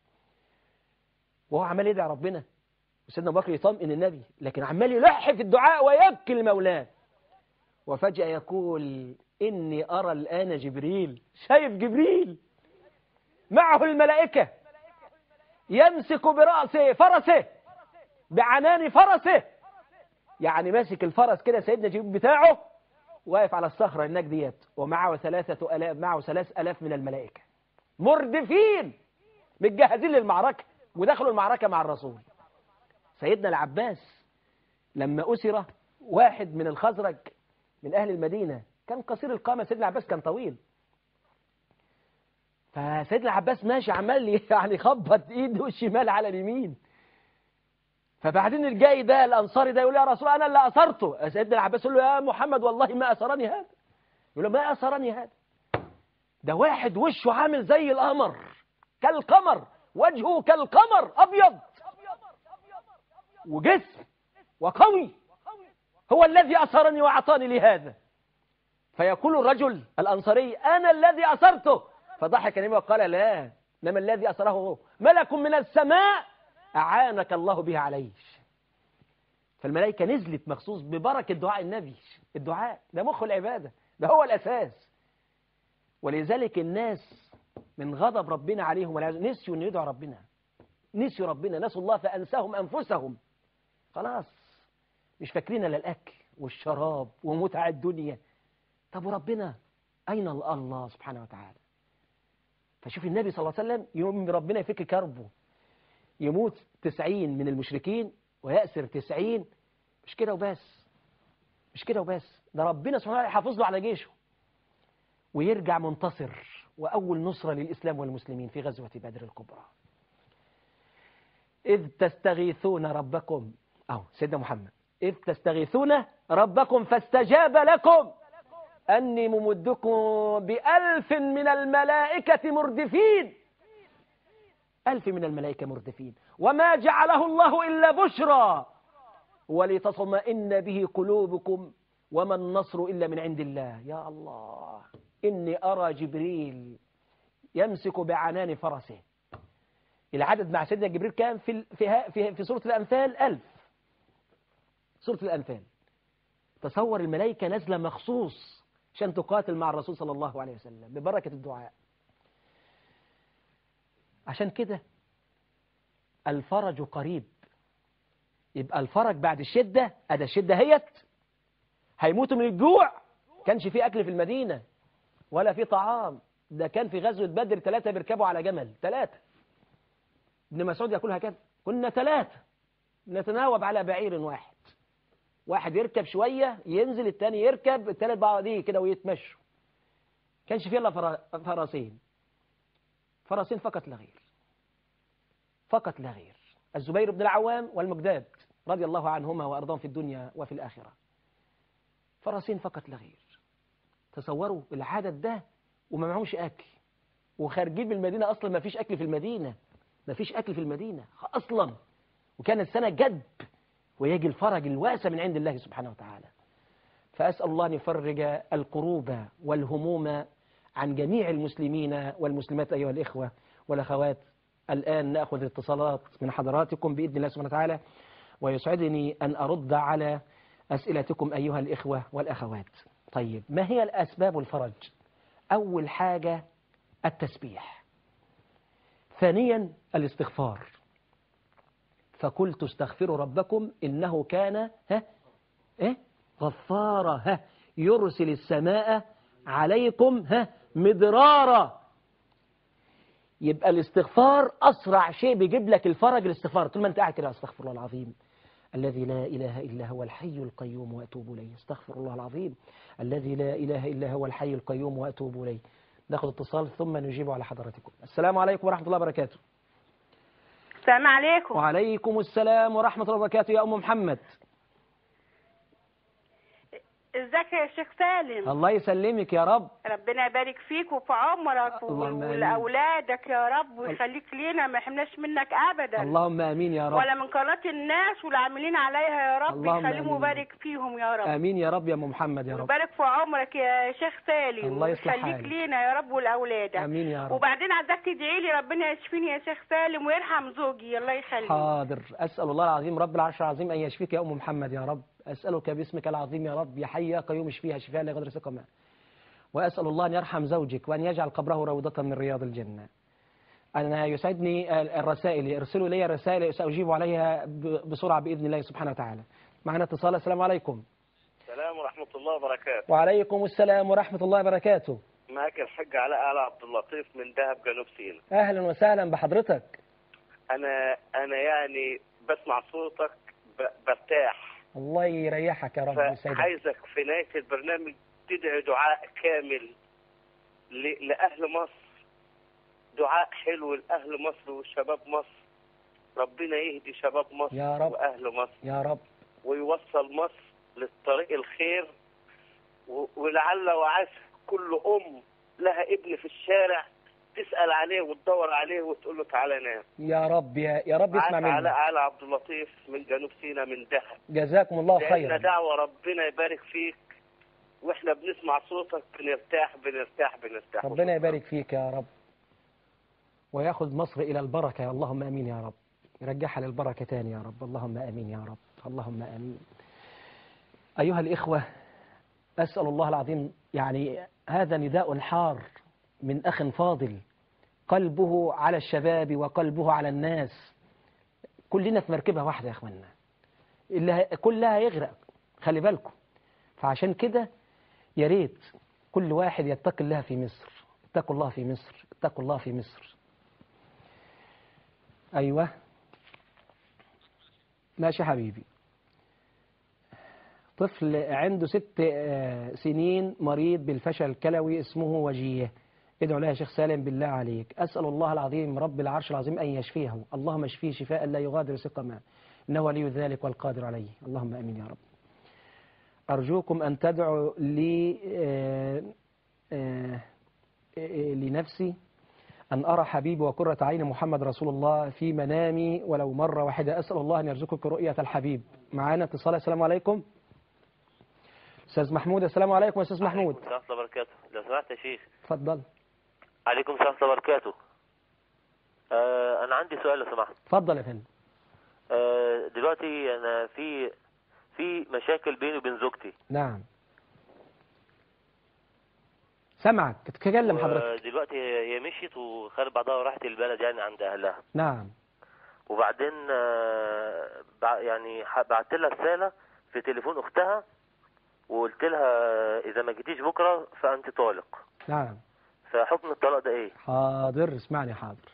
وهو عمال يدعي ربنا وسيدنا أبو بكر يطمئن النبي لكن عمال يلح في الدعاء ويبكي لمولاه وفجأة يقول إني أرى الآن جبريل شايف جبريل معه الملائكة يمسك برأسه فرسه بعنان فرسه يعني ماسك الفرس كده سيدنا جبريل بتاعه واقف على الصخرة هناك ديت ومعه ثلاثة ألاف معه ثلاث ألاف من الملائكة مردفين متجهزين للمعركة ودخلوا المعركة مع الرسول سيدنا العباس لما أسر واحد من الخزرج من أهل المدينة كان قصير القامة سيدنا العباس كان طويل فسيدنا العباس ماشي عمال يعني يخبط ايده الشمال على اليمين فبعدين الجاي ده الأنصاري ده يقول يا رسول أنا اللي أثرته سيدنا العباس يقول له يا محمد والله ما أثرني هذا يقول له ما أثرني هذا ده واحد وشه عامل زي القمر كالقمر وجهه كالقمر أبيض وجسم وقوي هو الذي أثرني وأعطاني لهذا فيقول الرجل الأنصاري أنا الذي أثرته فضحك النبي وقال لا إنما الذي أثره هو ملك من السماء أعانك الله به عليه فالملائكة نزلت مخصوص ببركة دعاء النبي الدعاء ده مخ العبادة ده هو الأساس ولذلك الناس من غضب ربنا عليهم نسيوا أن يدعوا ربنا نسيوا ربنا نسوا الله فأنساهم أنفسهم خلاص مش فاكرين لا الأكل والشراب ومتع الدنيا طب وربنا أين الله سبحانه وتعالى فشوف النبي صلى الله عليه وسلم يوم ربنا يفك كربه يموت تسعين من المشركين ويأسر تسعين مش كده وبس مش كده وبس ده ربنا سبحانه وتعالى يحافظ له على جيشه ويرجع منتصر وأول نصرة للإسلام والمسلمين في غزوة بدر الكبرى إذ تستغيثون ربكم أو سيدنا محمد إذ تستغيثون ربكم فاستجاب لكم أني ممدكم بألف من الملائكة مردفين ألف من الملائكة مردفين وما جعله الله إلا بشرى ولتصمئن به قلوبكم وما النصر إلا من عند الله يا الله إني أرى جبريل يمسك بعنان فرسه العدد مع سيدنا جبريل كان في في في, في سورة الأنفال ألف سورة الأنفال تصور الملائكة نازلة مخصوص عشان تقاتل مع الرسول صلى الله عليه وسلم ببركة الدعاء عشان كده الفرج قريب يبقى الفرج بعد الشدة أدا الشدة هيت هيموتوا من الجوع كانش في أكل في المدينة ولا في طعام ده كان في غزوة بدر ثلاثة بيركبوا على جمل ثلاثة ابن مسعود يقول هكذا كنا ثلاثة نتناوب على بعير واحد واحد يركب شوية ينزل الثاني يركب الثالث بعضيه كده ويتمشوا كانش فيه إلا فرسين فرسين فقط لا غير فقط لا غير الزبير بن العوام والمقداد رضي الله عنهما وأرضاهم في الدنيا وفي الآخرة فرسين فقط لا غير تصوروا العدد ده وما معهمش أكل وخارجين من المدينة أصلا ما فيش أكل في المدينة ما فيش أكل في المدينة أصلا وكان السنة جد ويجي الفرج الواسع من عند الله سبحانه وتعالى فأسأل الله أن يفرج القروب والهموم عن جميع المسلمين والمسلمات أيها الإخوة والأخوات الآن نأخذ اتصالات من حضراتكم بإذن الله سبحانه وتعالى ويسعدني أن أرد على أسئلتكم أيها الإخوة والأخوات طيب ما هي الأسباب الفرج أول حاجة التسبيح ثانيا الاستغفار فقلت استغفروا ربكم إنه كان ها إيه؟ غفارا ها يرسل السماء عليكم ها مدرارا يبقى الاستغفار أسرع شيء بيجيب لك الفرج الاستغفار طول ما أنت قاعد كده استغفر الله العظيم الذي لا إله إلا هو الحي القيوم وأتوب إليه استغفر الله العظيم الذي لا إله إلا هو الحي القيوم وأتوب إليه ناخد اتصال ثم نجيب على حضراتكم السلام عليكم ورحمة الله وبركاته السلام عليكم وعليكم السلام ورحمة الله وبركاته يا أم محمد ازيك يا شيخ سالم الله يسلمك يا رب ربنا يبارك فيك وفي عمرك اللهم آمين. ولاولادك يا رب ويخليك لينا ما يحرمناش منك ابدا اللهم آمين يا رب ولا من قناه الناس والعاملين عليها يا رب اللهم يخليهم آمين. ويبارك فيهم يا رب آمين يا رب يا أم محمد يا رب ويبارك في عمرك يا شيخ سالم الله يصلح ويخليك حالك. لينا يا رب ولاولادك آمين يا رب وبعدين عايزاك تدعي لي ربنا يشفيني يا شيخ سالم ويرحم زوجي الله يخليك حاضر أسأل الله العظيم رب العرش العظيم أن يشفيك يا أم محمد يا رب أسألك باسمك العظيم يا رب يا حي يا قيوم اشفيها شفاء لا يغادر سقما وأسأل الله أن يرحم زوجك وأن يجعل قبره روضة من رياض الجنة أنا يسعدني الرسائل ارسلوا لي رسائل سأجيب عليها ب- بسرعة بإذن الله سبحانه وتعالى معنا اتصال السلام عليكم السلام ورحمة الله وبركاته وعليكم السلام ورحمة الله وبركاته معك الحاج علاء آل عبد اللطيف من دهب جنوب سيناء أهلا وسهلا بحضرتك أنا أنا يعني بسمع صوتك ب- برتاح الله يريحك يا رب ويسعدك فعايزك في نهاية البرنامج تدعي دعاء كامل ل- لأهل مصر دعاء حلو لأهل مصر وشباب مصر ربنا يهدي شباب مصر يا رب. وأهل مصر يا رب ويوصل مصر للطريق الخير و- ولعل وعسى كل أم لها ابن في الشارع تسأل عليه وتدور عليه وتقول له تعالى نام يا رب يا, يا رب اسمع معاك علاء مني على عبد اللطيف من جنوب سيناء من دهب جزاكم الله لأن خيرا دعوة ربنا يبارك فيك واحنا بنسمع صوتك بنرتاح بنرتاح بنرتاح ربنا يبارك فيك يا رب وياخذ مصر إلى البركة اللهم أمين يا رب يرجعها للبركة تاني يا رب اللهم أمين يا رب اللهم أمين أيها الإخوة أسأل الله العظيم يعني هذا نداء حار من أخ فاضل قلبه على الشباب وقلبه على الناس كلنا في مركبة واحدة يا أخوانا اللي ه- كلها يغرق خلي بالكم فعشان كده يا ريت كل واحد يتقي الله في مصر اتقوا الله في مصر اتقوا الله في مصر أيوة ماشي يا حبيبي طفل عنده ست آه، سنين مريض بالفشل الكلوي اسمه وجيه ادعو لها يا شيخ سالم بالله عليك أسأل الله العظيم رب العرش العظيم أن يشفيه اللهم اشفيه شفاء لا يغادر سقما إنه ولي ذلك والقادر عليه اللهم أمين يا رب أرجوكم أن تدعوا لي آه، آه، آه، لنفسي أن أرى حبيبي وقرة عين محمد رسول الله في منامي ولو مرة واحدة أسأل الله أن يرزقك رؤية الحبيب معانا اتصال السلام عليكم أستاذ محمود السلام عليكم يا أستاذ محمود عليكم السلام ورحمة الله وبركاته لو سمحت يا شيخ اتفضل عليكم السلام ورحمة الله وبركاته آه أنا عندي سؤال لو سمحت اتفضل يا فندم آه دلوقتي أنا في في مشاكل بيني وبين زوجتي نعم سمعك تتكلم حضرتك آه دلوقتي هي هي مشيت وخدت بعضها وراحت البلد يعني عند أهلها نعم وبعدين آه بع- يعني ح- بعت لها رسالة في تليفون أختها وقلت لها إذا ما جيتيش بكرة فأنت طالق نعم فحكم الطلاق ده إيه؟ حاضر اسمعني حاضر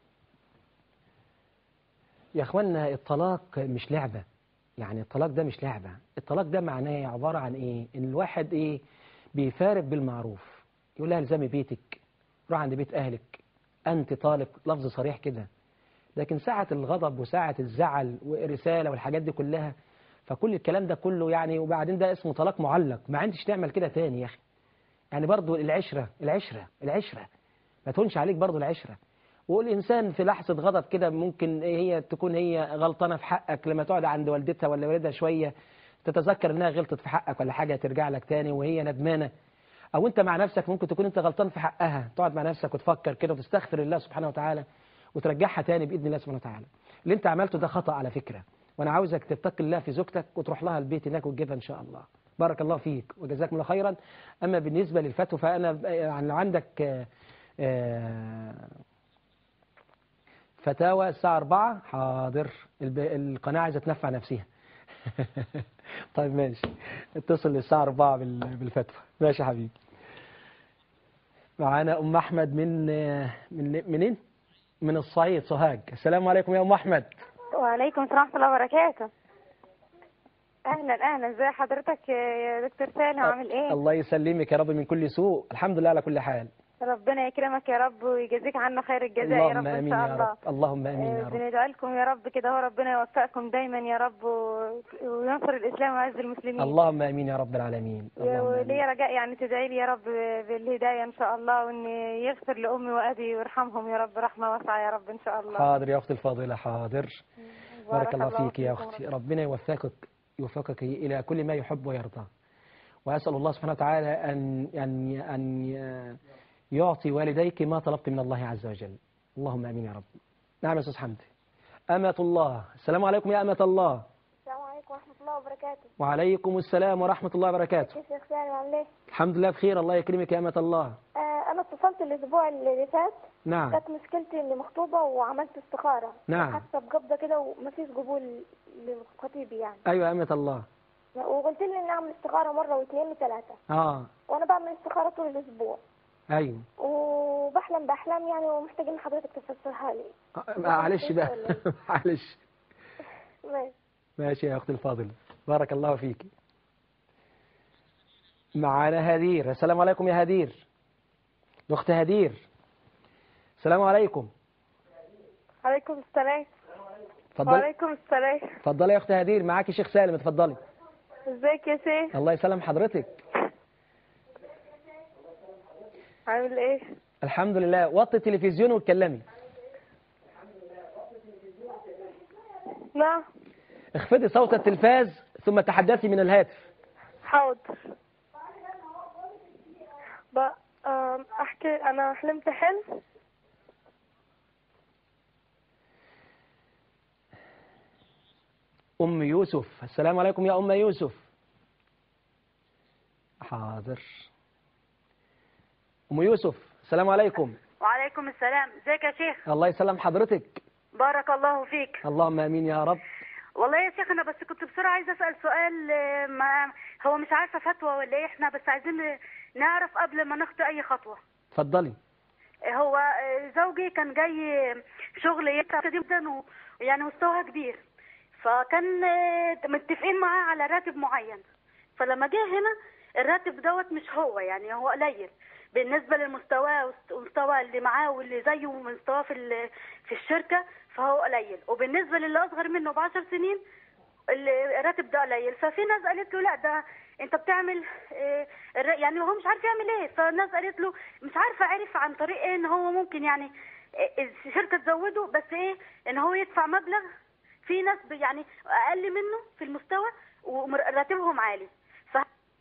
يا اخوانا الطلاق مش لعبة يعني الطلاق ده مش لعبة الطلاق ده معناه عبارة عن ايه ان الواحد ايه بيفارق بالمعروف يقول لها الزمي بيتك روح عند بيت اهلك انت طالق لفظ صريح كده لكن ساعة الغضب وساعة الزعل والرسالة والحاجات دي كلها فكل الكلام ده كله يعني وبعدين ده اسمه طلاق معلق ما عندش تعمل كده تاني يا اخي يعني برضو العشرة العشرة العشرة ما تهونش عليك برضو العشرة والإنسان في لحظة غضب كده ممكن هي تكون هي غلطانة في حقك لما تقعد عند والدتها ولا والدها شوية تتذكر إنها غلطت في حقك ولا حاجة ترجع لك تاني وهي ندمانة أو أنت مع نفسك ممكن تكون أنت غلطان في حقها تقعد مع نفسك وتفكر كده وتستغفر الله سبحانه وتعالى وترجعها تاني بإذن الله سبحانه وتعالى اللي أنت عملته ده خطأ على فكرة وأنا عاوزك تتقي الله في زوجتك وتروح لها البيت هناك وتجيبها إن شاء الله بارك الله فيك وجزاكم الله خيرا أما بالنسبة للفتوى فأنا يعني لو عندك آه، آه، فتاوى الساعة 4 حاضر الب- القناة عايزة تنفع نفسها طيب ماشي اتصل للساعة 4 بال- بالفتوى ماشي يا حبيبي معانا أم أحمد من من منين؟ من الصعيد سوهاج السلام عليكم يا أم أحمد وعليكم السلام ورحمة الله وبركاته أهلا أهلا ازي حضرتك يا دكتور سالم عامل إيه؟ الله يسلمك يا رب من كل سوء الحمد لله على كل حال ربنا يكرمك يا رب ويجازيك عنا خير الجزاء يا اللهم رب إن آمين شاء يا الله رب اللهم آمين يا آه، رب بندعي لكم يا رب كده هو ربنا يوفقكم دايما يا رب و- وينصر الإسلام ويعز المسلمين اللهم آمين يا رب العالمين اللهم وليا آمين. رجاء يعني تدعي لي يا رب بالهداية إن شاء الله وإن يغفر لأمي وأبي ويرحمهم يا رب رحمة واسعة يا رب إن شاء الله حاضر يا أختي الفاضلة حاضر بارك الله الله فيك يا فيكم. أختي ربنا يوفقك يوفقك إلى كل ما يحب ويرضى وأسأل الله سبحانه وتعالى أن أن أن يعطي والديك ما طلبت من الله عز وجل اللهم آمين يا رب نعم يا أستاذ حمدي أمة الله السلام عليكم يا أمة الله السلام عليكم ورحمة الله وبركاته وعليكم السلام ورحمة الله وبركاته كيف يا سالم عامل ايه؟ الحمد لله بخير الله يكرمك يا أمة الله آه أنا اتصلت الأسبوع اللي فات نعم كانت مشكلتي إني مخطوبة وعملت استخارة نعم. حاسة بقبضة كده ومفيش قبول لخطيبي يعني أيوة يا أمة الله وقلت لي إني أعمل استخارة مرة واثنين وثلاثة آه وأنا بعمل استخارة طول الأسبوع أيوة وبحلم بأحلام يعني ومحتاج إن حضرتك تفسرها لي آه، معلش بقى معلش ماشي. ماشي يا أختي الفاضلة بارك الله فيك معانا هدير السلام عليكم يا هدير أخت هدير السلام عليكم عليكم السلام اتفضلي وعليكم السلام اتفضلي يا أخت هدير معاكي شيخ سالم اتفضلي ازيك يا شيخ الله يسلم حضرتك عامل ايه؟ الحمد لله وطي التلفزيون واتكلمي نعم اخفضي صوت التلفاز ثم تحدثي من الهاتف حاضر بقى آم، احكي انا حلمت حلم أم يوسف السلام عليكم يا أم يوسف حاضر أم يوسف السلام عليكم وعليكم السلام ازيك يا شيخ الله يسلم حضرتك بارك الله فيك اللهم امين يا رب والله يا شيخ انا بس كنت بسرعه عايزه اسال سؤال آه، ما هو مش عارفه فتوى ولا ايه احنا بس عايزين نعرف قبل ما نخطي اي خطوه اتفضلي هو آه، زوجي كان جاي شغل يتعب جدا و- ويعني مستوى كبير فكان آه، متفقين معاه على راتب معين فلما جه هنا الراتب دوت مش هو يعني هو قليل بالنسبه للمستوى والمستوى اللي معاه واللي زيه ومستواه في ال- في الشركه فهو قليل وبالنسبه للي اصغر منه بعشر سنين ال- الراتب ده قليل ففي ناس قالت له لا ده انت بتعمل آه، الر- يعني هو مش عارف يعمل ايه فالناس قالت له مش عارفه عرف عن طريق ايه ان هو ممكن يعني آه، الشركه تزوده بس ايه ان هو يدفع مبلغ في ناس ب- يعني اقل منه في المستوى وراتبهم عالي ف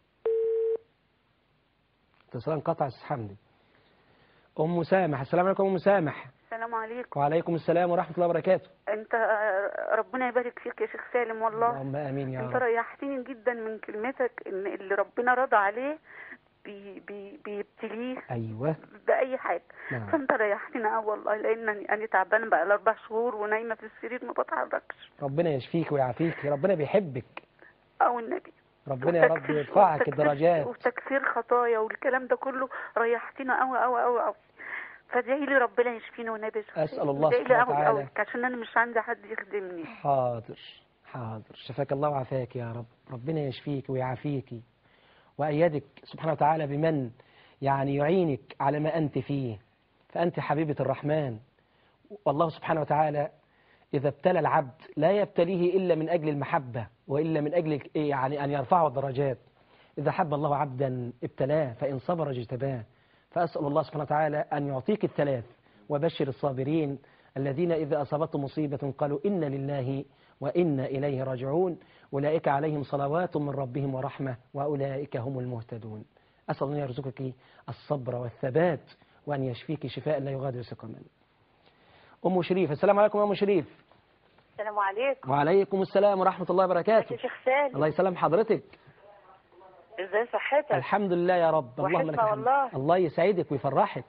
اتصال انقطع يا أستاذ حمدي ام سامح السلام عليكم ام سامح السلام عليكم وعليكم السلام ورحمه الله وبركاته انت ربنا يبارك فيك يا شيخ سالم والله اللهم امين يا انت رب ريحتني جدا من كلمتك ان اللي ربنا رضى عليه بي بي بيبتليه ايوه باي حاجه نعم. فانت ريحتني قوي والله لان انا أنا تعبانه بقى اربع شهور ونايمه في السرير ما بتحركش ربنا يشفيك ويعافيك ربنا بيحبك او النبي ربنا يا رب وتكفير- يرفعك وتكفير- الدرجات وتكفير خطايا والكلام ده كله ريحتنا قوي قوي قوي قوي فادعي لي ربنا يشفيني والنبي أسأل الله ادعي لي سبحانه قوي وتعالى. قوي عشان انا مش عندي حد يخدمني حاضر حاضر شفاك الله وعافاك يا رب ربنا يشفيك ويعافيك وأيدك سبحانه وتعالى بمن يعني يعينك على ما أنت فيه فأنت حبيبة الرحمن والله سبحانه وتعالى إذا ابتلى العبد لا يبتليه إلا من أجل المحبة وإلا من أجل يعني أن يرفعه الدرجات إذا حب الله عبدا ابتلاه فإن صبر اجتباه فأسأل الله سبحانه وتعالى أن يعطيك الثلاث وبشر الصابرين الذين إذا أصابتهم مصيبة قالوا إن لله وإنا إليه راجعون أولئك عليهم صلوات من ربهم ورحمة وأولئك هم المهتدون أسأل الله يرزقك الصبر والثبات وأن يشفيك شفاء لا يغادر سقما أم شريف السلام عليكم يا أم شريف السلام عليكم وعليكم السلام ورحمة الله ازيك وبركاته يا شيخ سالم الله يسلم حضرتك ازاي صحتك الحمد لله يا رب اللهم وحشنا لك الحمد والله. الله يسعدك ويفرحك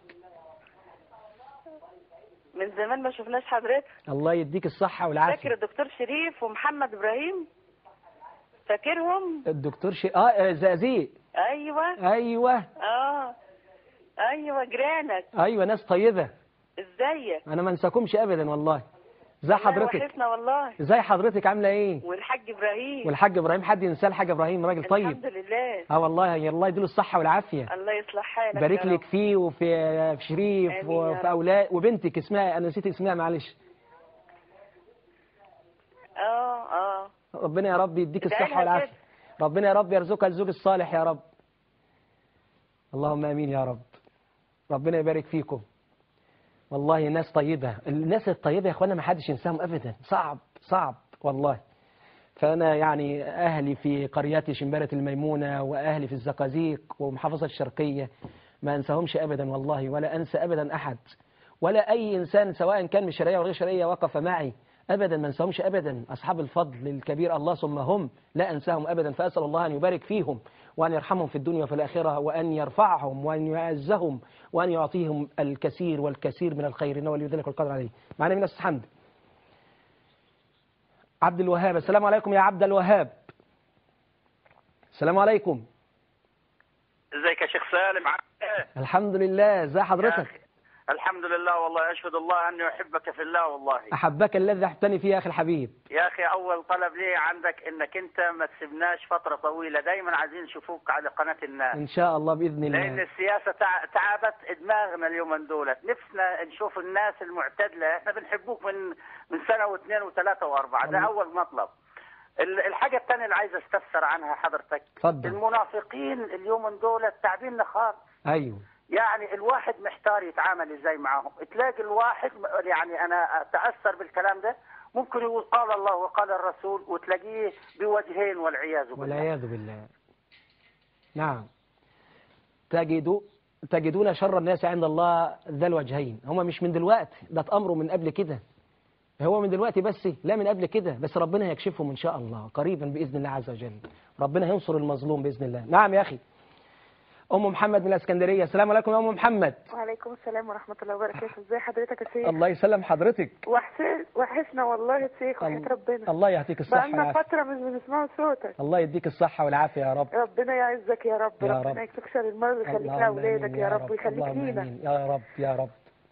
من زمان ما شفناش حضرتك الله يديك الصحة فاكر والعافية الدكتور شريف ومحمد ابراهيم فاكرهم الدكتور شي... اه آه، زقازيق ايوه ايوه اه ايوه جيرانك ايوه ناس طيبة ازيك انا ما انساكمش ابدا والله ازي والله حضرتك وحشنا والله ازي حضرتك عاملة ايه والحاج ابراهيم والحاج ابراهيم حد ينساه الحاج ابراهيم راجل طيب الحمد لله اه والله يا الله يديله الصحة والعافية الله يصلح حالك بارك يا لك رب. فيه وفي في شريف آمين يا وفي رب. اولاد وبنتك اسمها انا نسيت اسمها معلش اه اه ربنا يا رب يديك ادعي الصحة لها والعافية كده. ربنا يا رب يرزقها الزوج الصالح يا رب اللهم امين يا رب ربنا يبارك فيكم والله ناس طيبة الناس الطيبة يا اخوانا ما حدش ينساهم ابدا صعب صعب والله فانا يعني اهلي في قريتي شمبرة الميمونة واهلي في الزقازيق ومحافظة الشرقية ما انساهمش ابدا والله ولا انسى ابدا احد ولا اي انسان سواء كان من شرعيه ولا غير شرعيه وقف معي ابدا ما انساهمش ابدا اصحاب الفضل الكبير الله ثم هم لا انساهم ابدا فاسال الله ان يبارك فيهم وان يرحمهم في الدنيا وفي الاخره وان يرفعهم وان يعزهم وان يعطيهم الكثير والكثير من الخير انه ولي ذلك والقدر عليه معنا من أستاذ حمد عبد الوهاب السلام عليكم يا عبد الوهاب السلام عليكم ازيك يا شيخ سالم عامل ايه؟ الحمد لله ازي يا حضرتك أخي، الحمد لله والله اشهد الله اني احبك في الله والله احبك الذي احبتني فيه يا اخي الحبيب يا اخي اول طلب لي عندك انك انت ما تسيبناش فتره طويله دايما عايزين نشوفوك على قناه الناس ان شاء الله باذن لان الله السياسه تع- تعبت دماغنا اليومين دولت نفسنا نشوف الناس المعتدله احنا بنحبوك من من سنه واثنين وثلاثه واربعه ده الله. اول مطلب ال- الحاجه الثانيه اللي عايز استفسر عنها حضرتك اتفضل المنافقين اليومين دولت تعبيننا خالص ايوه يعني الواحد محتار يتعامل ازاي معاهم تلاقي الواحد يعني انا اتاثر بالكلام ده ممكن يقول قال الله وقال الرسول وتلاقيه بوجهين والعياذ بالله والعياذ بالله نعم تجد تجدون شر الناس عند الله ذا الوجهين هم مش من دلوقتي ده اتأمروا من قبل كده هو من دلوقتي بس لا من قبل كده بس ربنا يكشفهم إن شاء الله قريبا بإذن الله عز وجل ربنا ينصر المظلوم بإذن الله نعم يا أخي أم محمد من الإسكندرية السلام عليكم يا أم محمد وعليكم السلام ورحمة الله وبركاته ازي حضرتك يا شيخ الله يسلم حضرتك وحسين وحشنا والله يا شيخ وحياة ربنا الله يعطيك الصحة بقالنا والعافية فترة مش بنسمع صوتك الله يديك الصحة والعافية يا رب ربنا يعزك يا رب يا ربنا رب. يكفيك شر المرض ويخليك اللهم لأولادك آمين يا رب ويخليك اللهم لينا آمين. يا رب يا رب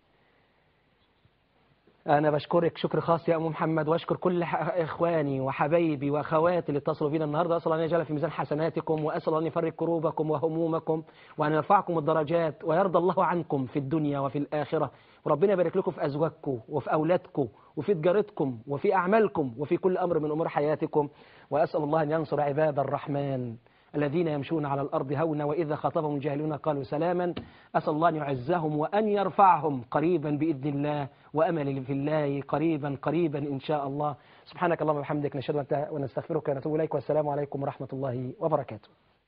أنا بشكرك شكر خاص يا أم محمد وأشكر كل ح- إخواني وحبايبي وأخواتي اللي اتصلوا بينا النهاردة أسأل الله أن يجعل في ميزان حسناتكم وأسأل الله أن يفرج كروبكم وهمومكم وأن يرفعكم الدرجات ويرضى الله عنكم في الدنيا وفي الآخرة وربنا يبارك لكم في أزواجكم وفي أولادكم وفي تجارتكم وفي أعمالكم وفي كل أمر من أمور حياتكم وأسأل الله أن ينصر عباد الرحمن الذين يمشون على الأرض هونا وإذا خاطبهم الجاهلون قالوا سلاما أسأل الله أن يعزهم وأن يرفعهم قريبا بإذن الله وأمل في الله قريبا قريبا إن شاء الله سبحانك اللهم وبحمدك نشهد أن ونستغفرك ونتوب إليك والسلام عليكم ورحمة الله وبركاته